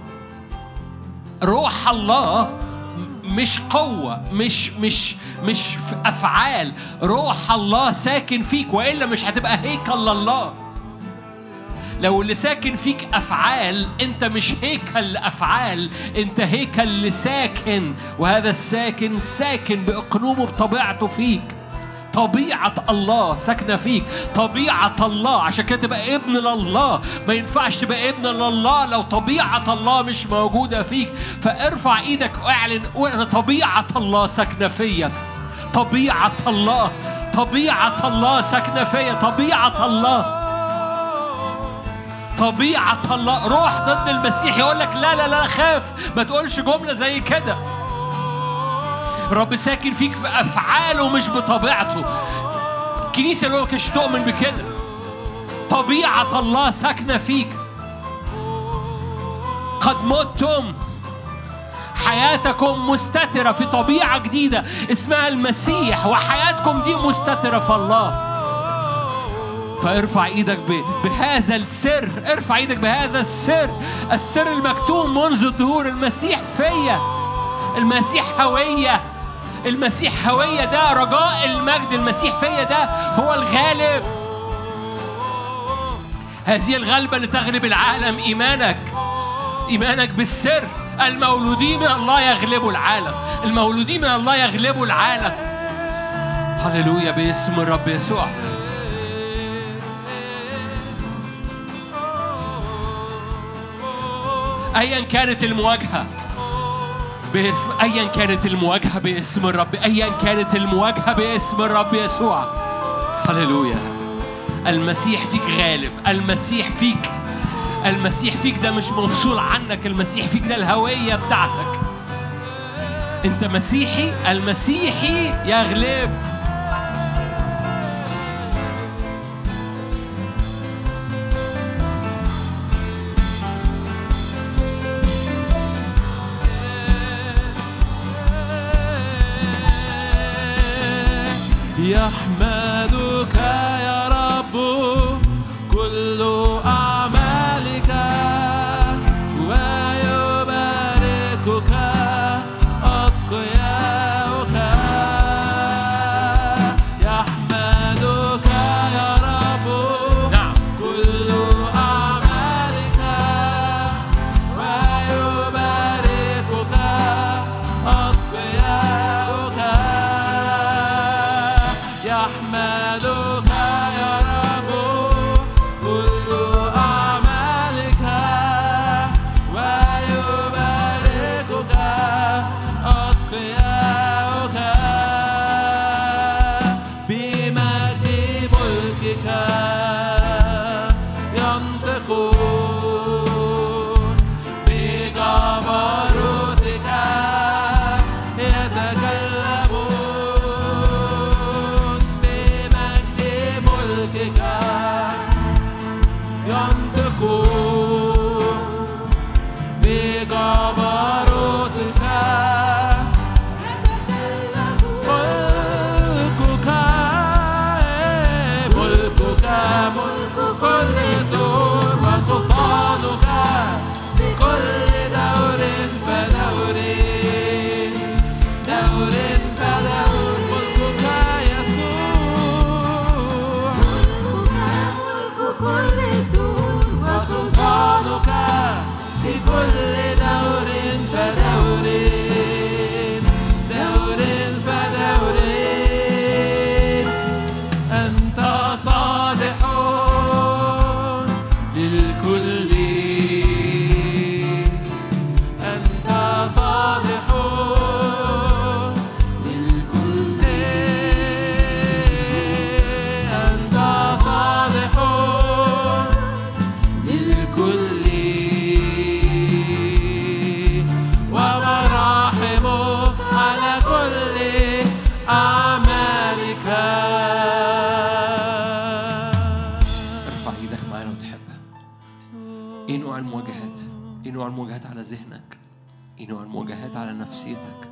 روح الله مش قوة مش مش مش في أفعال روح الله ساكن فيك وإلا مش هتبقى هيكل الله لو اللي ساكن فيك أفعال أنت مش هيكل لأفعال أنت هيكل لساكن وهذا الساكن ساكن بإقنومه بطبيعته فيك طبيعة الله ساكنة فيك طبيعة الله عشان كده تبقى ابن لله ما ينفعش تبقى ابن لله لو طبيعة الله مش موجودة فيك فارفع ايدك واعلن وانا طبيعة الله ساكنة فيا طبيعة الله طبيعة الله ساكنة فيا طبيعة الله طبيعة الله روح ضد المسيح يقول لك لا لا لا خاف ما تقولش جملة زي كده الرب ساكن فيك في أفعاله مش بطبيعته الكنيسة اللي مش تؤمن بكده طبيعة الله ساكنة فيك قد متم حياتكم مستترة في طبيعة جديدة اسمها المسيح وحياتكم دي مستترة في الله فارفع ايدك ب- بهذا السر ارفع ايدك بهذا السر السر المكتوم منذ الدهور المسيح فيا المسيح هوية المسيح هوية ده رجاء المجد المسيح فيا ده هو الغالب هذه الغلبة اللي تغلب العالم إيمانك إيمانك بالسر المولودين من الله يغلبوا العالم المولودين من الله يغلبوا العالم هللويا باسم الرب يسوع ايا كانت المواجهه باسم ايا كانت المواجهه باسم الرب ايا كانت المواجهه باسم الرب يسوع هللويا المسيح فيك غالب المسيح فيك المسيح فيك ده مش مفصول عنك المسيح فيك ده الهويه بتاعتك انت مسيحي المسيحي يغلب يحمدك يا رب كل أعمالك ويباركك أتقياؤك يحمدك يا رب نعم كل أعمالك ويباركك أتقياؤك يحمدك يا رب كل أعمالك ويباركك أتقياؤك بمجد ملكك ينطقون بجبروتك يتكلمون بمجد ملكك ينطقون بجبروتك ملكك ملكك ملك كل دور وسلطانك في كل دور فدور دور فدور ملكك يسوع وسلطانك في كل دور فدور دور فدور أنت صالح للكل أنت صالح للكل أنت صالح للكل ومراحمك على كل أعمالك ارفع ايدك معانا وتحبها ايه نوع المواجهات ايه نوع المواجهات على ذهنك ايه نوع المواجهات على نفسيتك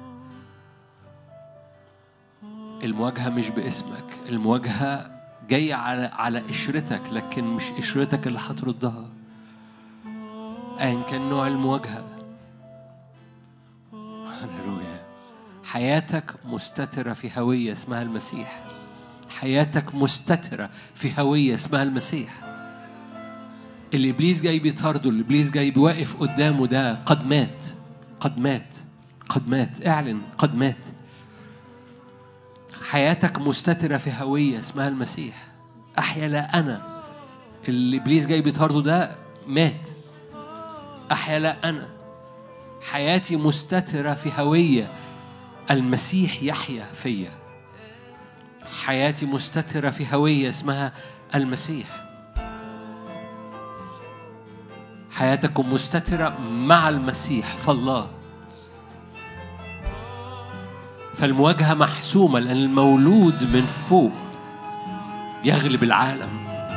المواجهة مش باسمك المواجهة جاية على على قشرتك لكن مش قشرتك اللي هتردها أيا كان نوع المواجهة هللويا حياتك مستترة في هوية اسمها المسيح حياتك مستترة في هوية اسمها المسيح اللي ابليس جاي بيطارده اللي ابليس جاي بيوقف قدامه ده قد مات قد مات قد مات اعلن قد مات حياتك مستترة في هوية اسمها المسيح أحيا لا أنا اللي إبليس جاي بيطارده ده مات أحيا لا أنا حياتي مستترة في هوية المسيح يحيا فيا حياتي مستترة في هوية اسمها المسيح حياتكم مستترة مع المسيح فالله فالمواجهة محسومة لأن المولود من فوق يغلب العالم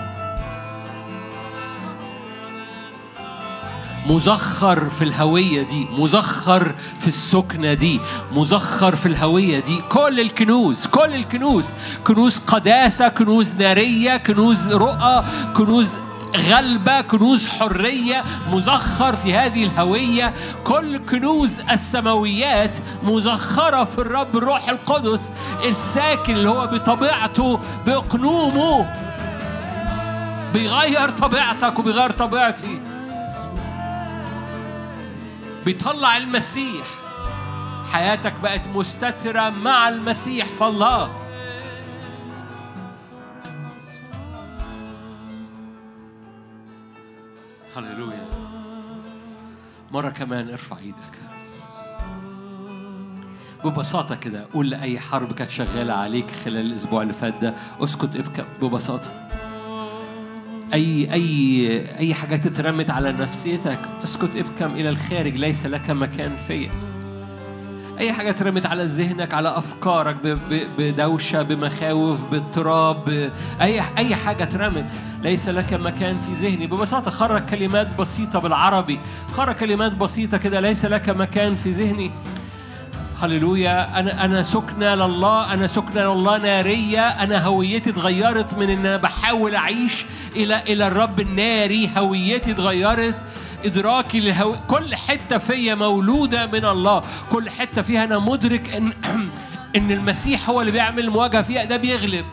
مزخر في الهوية دي مزخر في السكنة دي مزخر في الهوية دي كل الكنوز كل الكنوز كنوز قداسة كنوز نارية كنوز رؤى كنوز غلبة كنوز حرية مزخر في هذه الهوية كل كنوز السماويات مزخرة في الرب الروح القدس الساكن اللي هو بطبيعته بأقنومه بيغير طبيعتك وبيغير طبيعتي بيطلع المسيح حياتك بقت مستترة مع المسيح فالله هللويا مرة كمان ارفع ايدك ببساطة كده قول لأي حرب كانت شغالة عليك خلال الأسبوع اللي فات ده اسكت ابكى ببساطة أي أي أي حاجات اترمت على نفسيتك اسكت ابكم إلى الخارج ليس لك مكان فيا أي حاجة اترمت على ذهنك على أفكارك ب- ب- بدوشة بمخاوف باضطراب ب- أي أي حاجة اترمت ليس لك مكان في ذهني ببساطة خرج كلمات بسيطة بالعربي خرج كلمات بسيطة كده ليس لك مكان في ذهني هللويا انا انا سكنه لله انا سكنه لله ناريه انا هويتي اتغيرت من ان انا بحاول اعيش الى الى الرب الناري هويتي اتغيرت ادراكي لهو... كل حته فيا مولوده من الله كل حته فيها انا مدرك ان ان المسيح هو اللي بيعمل المواجهه فيها ده بيغلب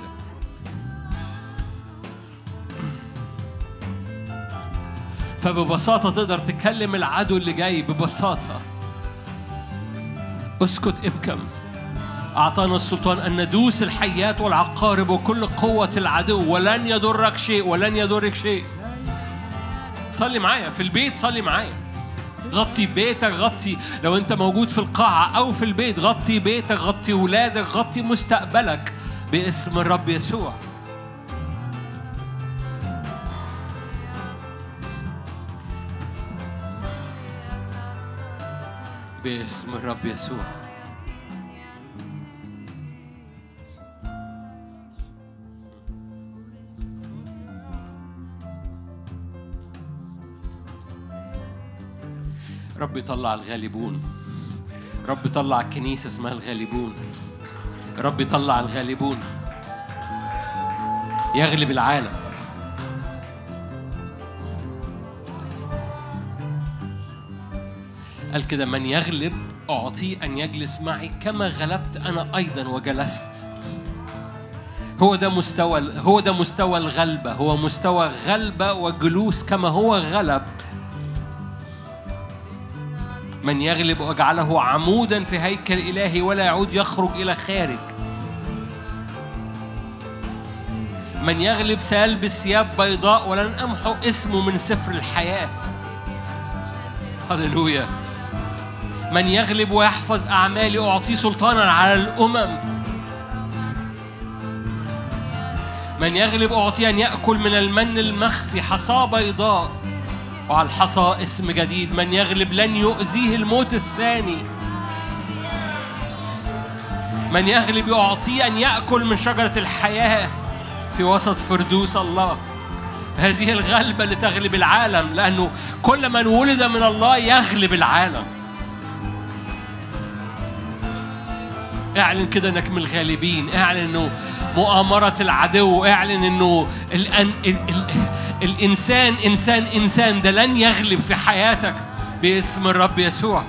فببساطه تقدر تكلم العدو اللي جاي ببساطه اسكت ابكم أعطانا السلطان أن ندوس الحيات والعقارب وكل قوة العدو ولن يضرك شيء ولن يضرك شيء صلي معايا في البيت صلي معايا غطي بيتك غطي لو انت موجود في القاعة أو في البيت غطي بيتك غطي ولادك غطي مستقبلك باسم الرب يسوع باسم الرب يسوع رب يطلع الغالبون رب يطلع كنيسة اسمها الغالبون رب يطلع الغالبون يغلب العالم قال كده من يغلب أعطيه أن يجلس معي كما غلبت أنا أيضا وجلست هو ده مستوى هو ده مستوى الغلبة هو مستوى غلبة وجلوس كما هو غلب من يغلب واجعله عمودا في هيكل إلهي ولا يعود يخرج إلى خارج من يغلب سيلبس ثياب بيضاء ولن أمحو اسمه من سفر الحياة هللويا من يغلب ويحفظ أعمالي أعطيه سلطانا على الأمم من يغلب أعطيه أن يأكل من المن المخفي حصاة بيضاء وعلى الحصى اسم جديد من يغلب لن يؤذيه الموت الثاني من يغلب يعطيه أن يأكل من شجرة الحياة في وسط فردوس الله هذه الغلبة اللي تغلب العالم لأنه كل من ولد من الله يغلب العالم اعلن كده انك من الغالبين اعلن انه مؤامرة العدو اعلن انه ال ال ال الإنسان إنسان إنسان ده لن يغلب في حياتك باسم الرب يسوع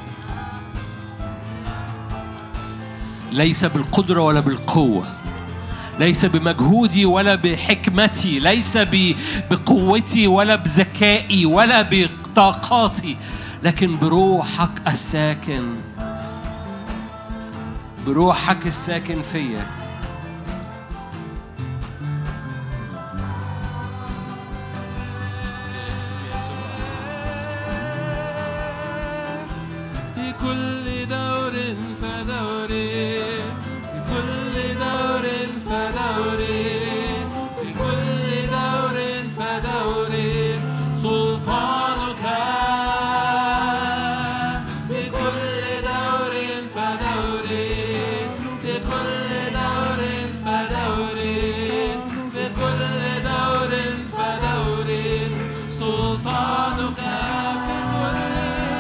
ليس بالقدرة ولا بالقوة ليس بمجهودي ولا بحكمتي ليس ب- بقوتي ولا بذكائي ولا بطاقاتي لكن بروحك الساكن بروحك الساكن فيا في كل دور فدوري في كل دور فدوري في كل دور فدوري سلطانك في كل دور فدوري في كل دور فدوري في كل دور فدوري سلطانك في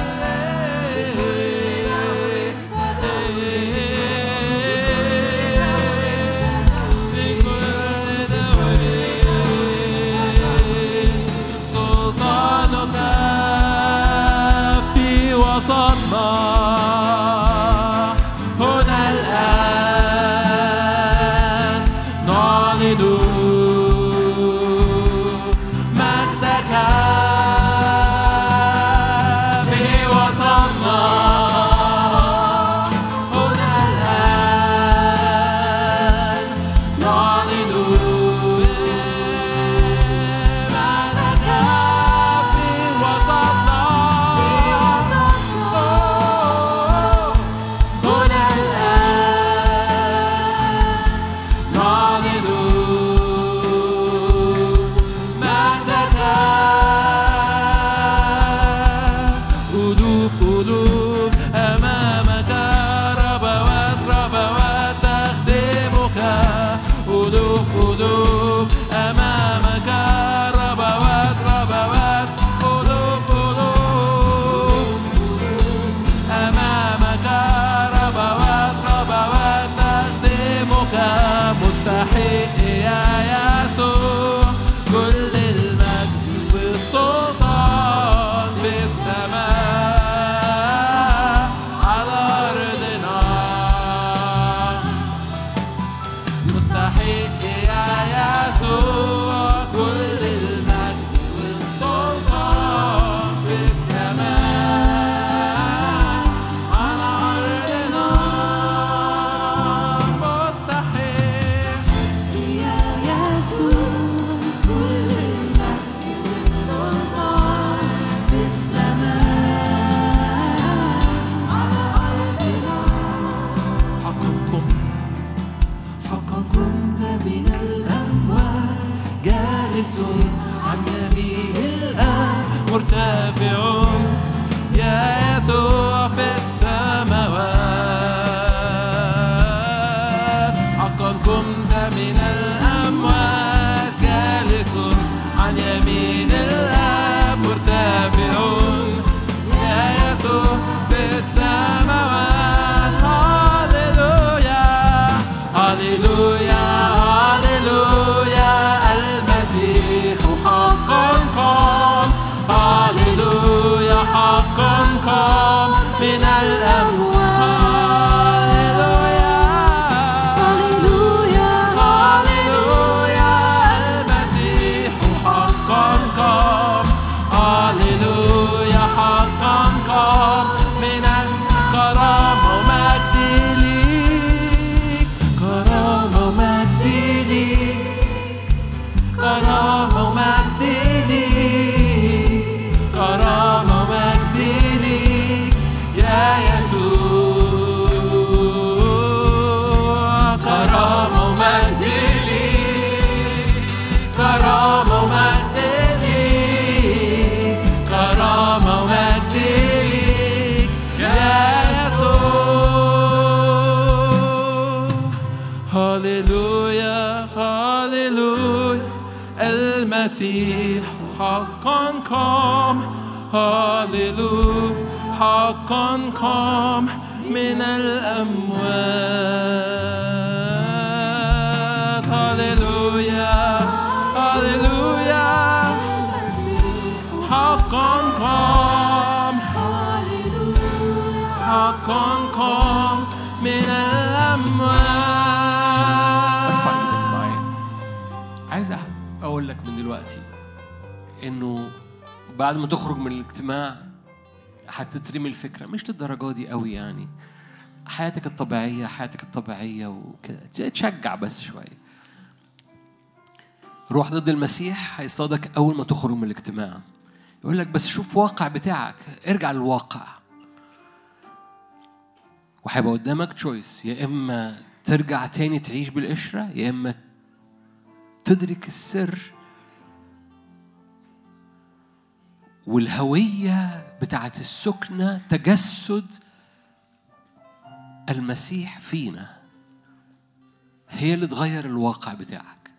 سلطانك في وسطنا هنا الآن نعلن مجدك في وسطنا هنا الآن نعلن مجدك في وسطنا هنا الآن نعلن مجدك ألوف ألوف أمامك ربوات ربوات تخدمك ألوف ألوف أمامك ربوات ربوات ألوف ألوف أمامك ربوات ربوات تخدمك مستحق يا يسوع كل المجد والسلطان في السماء على أرضنا مستحق يا يسوع كل المجد والسلطان في السماء على أرضنا مستحق يا يسوع كل المجد والسلطان في السماء على أرضنا حقا قمت حقا قمت من الأموات جالس عن يمين الآب مرتفع يا يسوع في السماوات حقا قمت من الأموات جالس عن يمين الآب مرتفع يا يسوع في السماوات هاليلويا هاليلويا هاليلويا المسيح حقا قام هاليلويا حقا قام من الأموات هاليلويا هللويا هاليلويا المسيح حقا قام هاليلويا حقا قام من الكرامة ومجد ليك كرامة ومجد ليك كرامة ومجد ليك كرامة ومجد ليك يا يسوع كرامة ومجد ليك كرامة ومجد ليك كرامة ومجد ليك يا يسوع هاليلويا هاليلويا المسيح حقا قام هاليلويا حقا قام من الأموات هاليلويا هاليلويا عايز اقول لك من دلوقتي انه بعد ما تخرج من الاجتماع هتترمي الفكره مش للدرجه دي قوي يعني حياتك الطبيعيه حياتك الطبيعيه وكده تشجع بس شويه روح ضد المسيح هيصطادك اول ما تخرج من الاجتماع يقول لك بس شوف واقع بتاعك ارجع للواقع وهيبقى قدامك تشويس يا اما ترجع تاني تعيش بالقشره يا اما تدرك السر والهويه بتاعت السكنه تجسد المسيح فينا هي اللي تغير الواقع بتاعك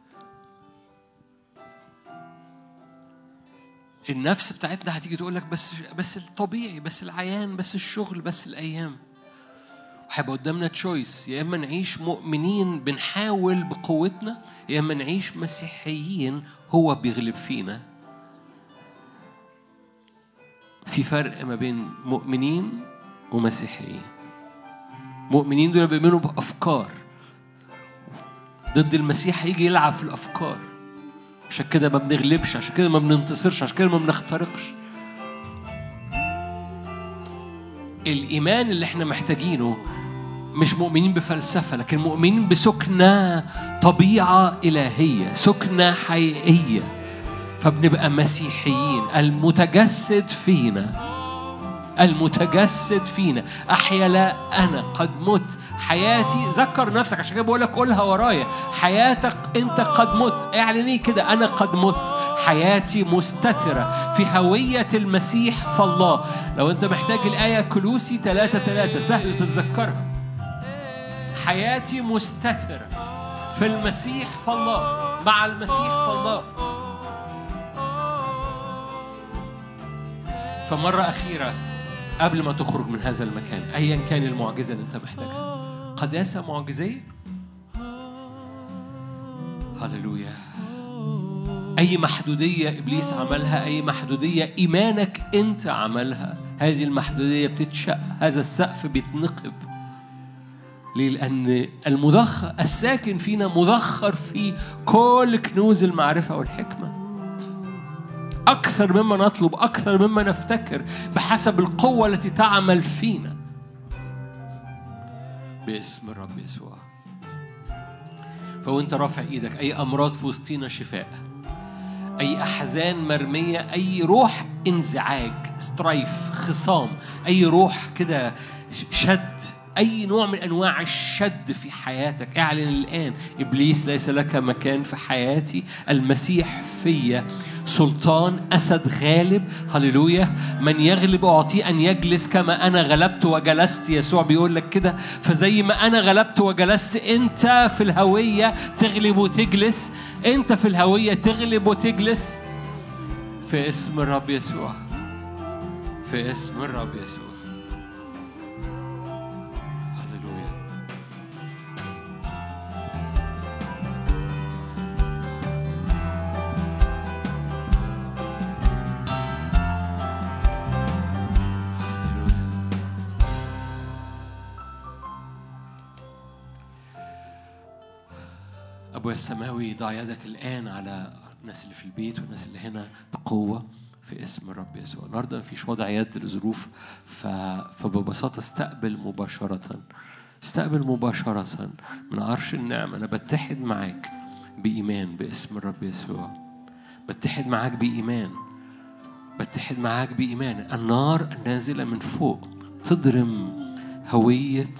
النفس بتاعتنا هتيجي تقول لك بس بس الطبيعي بس العيان بس الشغل بس الايام وهيبقى قدامنا تشويس يا اما نعيش مؤمنين بنحاول بقوتنا يا اما نعيش مسيحيين هو بيغلب فينا في فرق ما بين مؤمنين ومسيحيين مؤمنين دول بيؤمنوا بافكار ضد المسيح هيجي يلعب في الافكار عشان كده ما بنغلبش عشان كده ما بننتصرش عشان كده ما بنخترقش الإيمان اللي احنا محتاجينه مش مؤمنين بفلسفة لكن مؤمنين بسكنة طبيعة إلهية سكنة حقيقية فبنبقى مسيحيين المتجسد فينا المتجسد فينا أحيا لا أنا قد مت حياتي ذكر نفسك عشان كده بقول لك قولها ورايا حياتك أنت قد مت اعلني كده أنا قد مت حياتي مستترة في هوية المسيح فالله لو أنت محتاج الآية كلوسي 3 3 سهل تتذكرها حياتي مستترة في المسيح فالله مع المسيح فالله فمرة أخيرة قبل ما تخرج من هذا المكان أيا كان المعجزة اللي أنت محتاجها قداسة معجزية هللويا أي محدودية إبليس عملها أي محدودية إيمانك أنت عملها هذه المحدودية بتتشق هذا السقف بيتنقب ليه؟ لأن المضخ الساكن فينا مضخر في كل كنوز المعرفة والحكمة أكثر مما نطلب أكثر مما نفتكر بحسب القوة التي تعمل فينا باسم الرب يسوع فوانت رافع ايدك اي امراض في وسطينا شفاء اي احزان مرميه اي روح انزعاج سترايف خصام اي روح كده شد اي نوع من انواع الشد في حياتك اعلن الان ابليس ليس لك مكان في حياتي المسيح فيا سلطان اسد غالب هللويا من يغلب اعطيه ان يجلس كما انا غلبت وجلست يسوع بيقول لك كده فزي ما انا غلبت وجلست انت في الهويه تغلب وتجلس انت في الهويه تغلب وتجلس في اسم الرب يسوع في اسم الرب يسوع هللويا هللويا أبويا السماوي ضع يدك الآن على الناس اللي في البيت والناس اللي هنا بقوة في اسم الرب يسوع النهارده مفيش وضع يد لظروف ف... فببساطة استقبل مباشرة استقبل مباشرة من عرش النعمة أنا بتحد معاك بإيمان باسم الرب يسوع بتحد معاك بإيمان بتحد معاك بإيمان النار النازلة من فوق تضرم هوية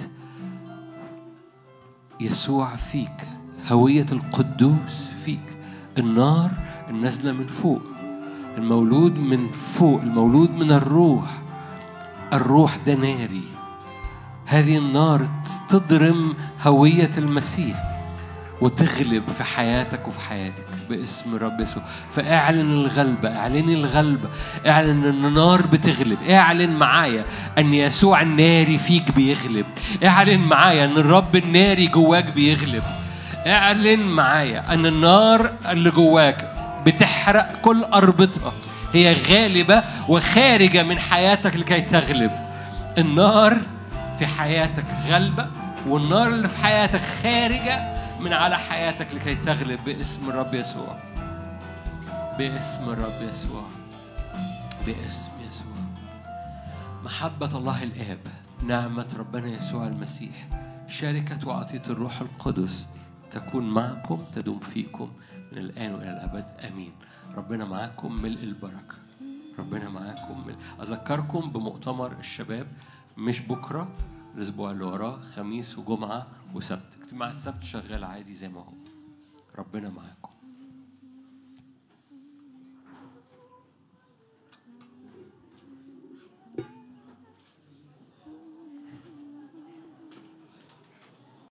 يسوع فيك هوية القدوس فيك النار النازلة من فوق المولود من فوق المولود من الروح الروح ده ناري هذه النار تضرم هوية المسيح وتغلب في حياتك وفي حياتك باسم الرب يسوع فاعلن الغلبة اعلني الغلبة اعلن ان النار بتغلب اعلن معايا ان يسوع الناري فيك بيغلب اعلن معايا ان الرب الناري جواك بيغلب اعلن معايا ان النار اللي جواك بتحرق كل اربطها هي غالبة وخارجة من حياتك لكي تغلب النار في حياتك غلبة والنار اللي في حياتك خارجة من على حياتك لكي تغلب باسم الرب يسوع باسم الرب يسوع باسم يسوع محبة الله الآب نعمة ربنا يسوع المسيح شركة وعطية الروح القدس تكون معكم تدوم فيكم من الآن وإلى الأبد آمين ربنا معاكم ملء البركة ربنا معاكم ملء أذكركم بمؤتمر الشباب مش بكرة الأسبوع اللي وراه خميس وجمعة وسبت اجتماع السبت شغال عادي زي ما هو ربنا معاكم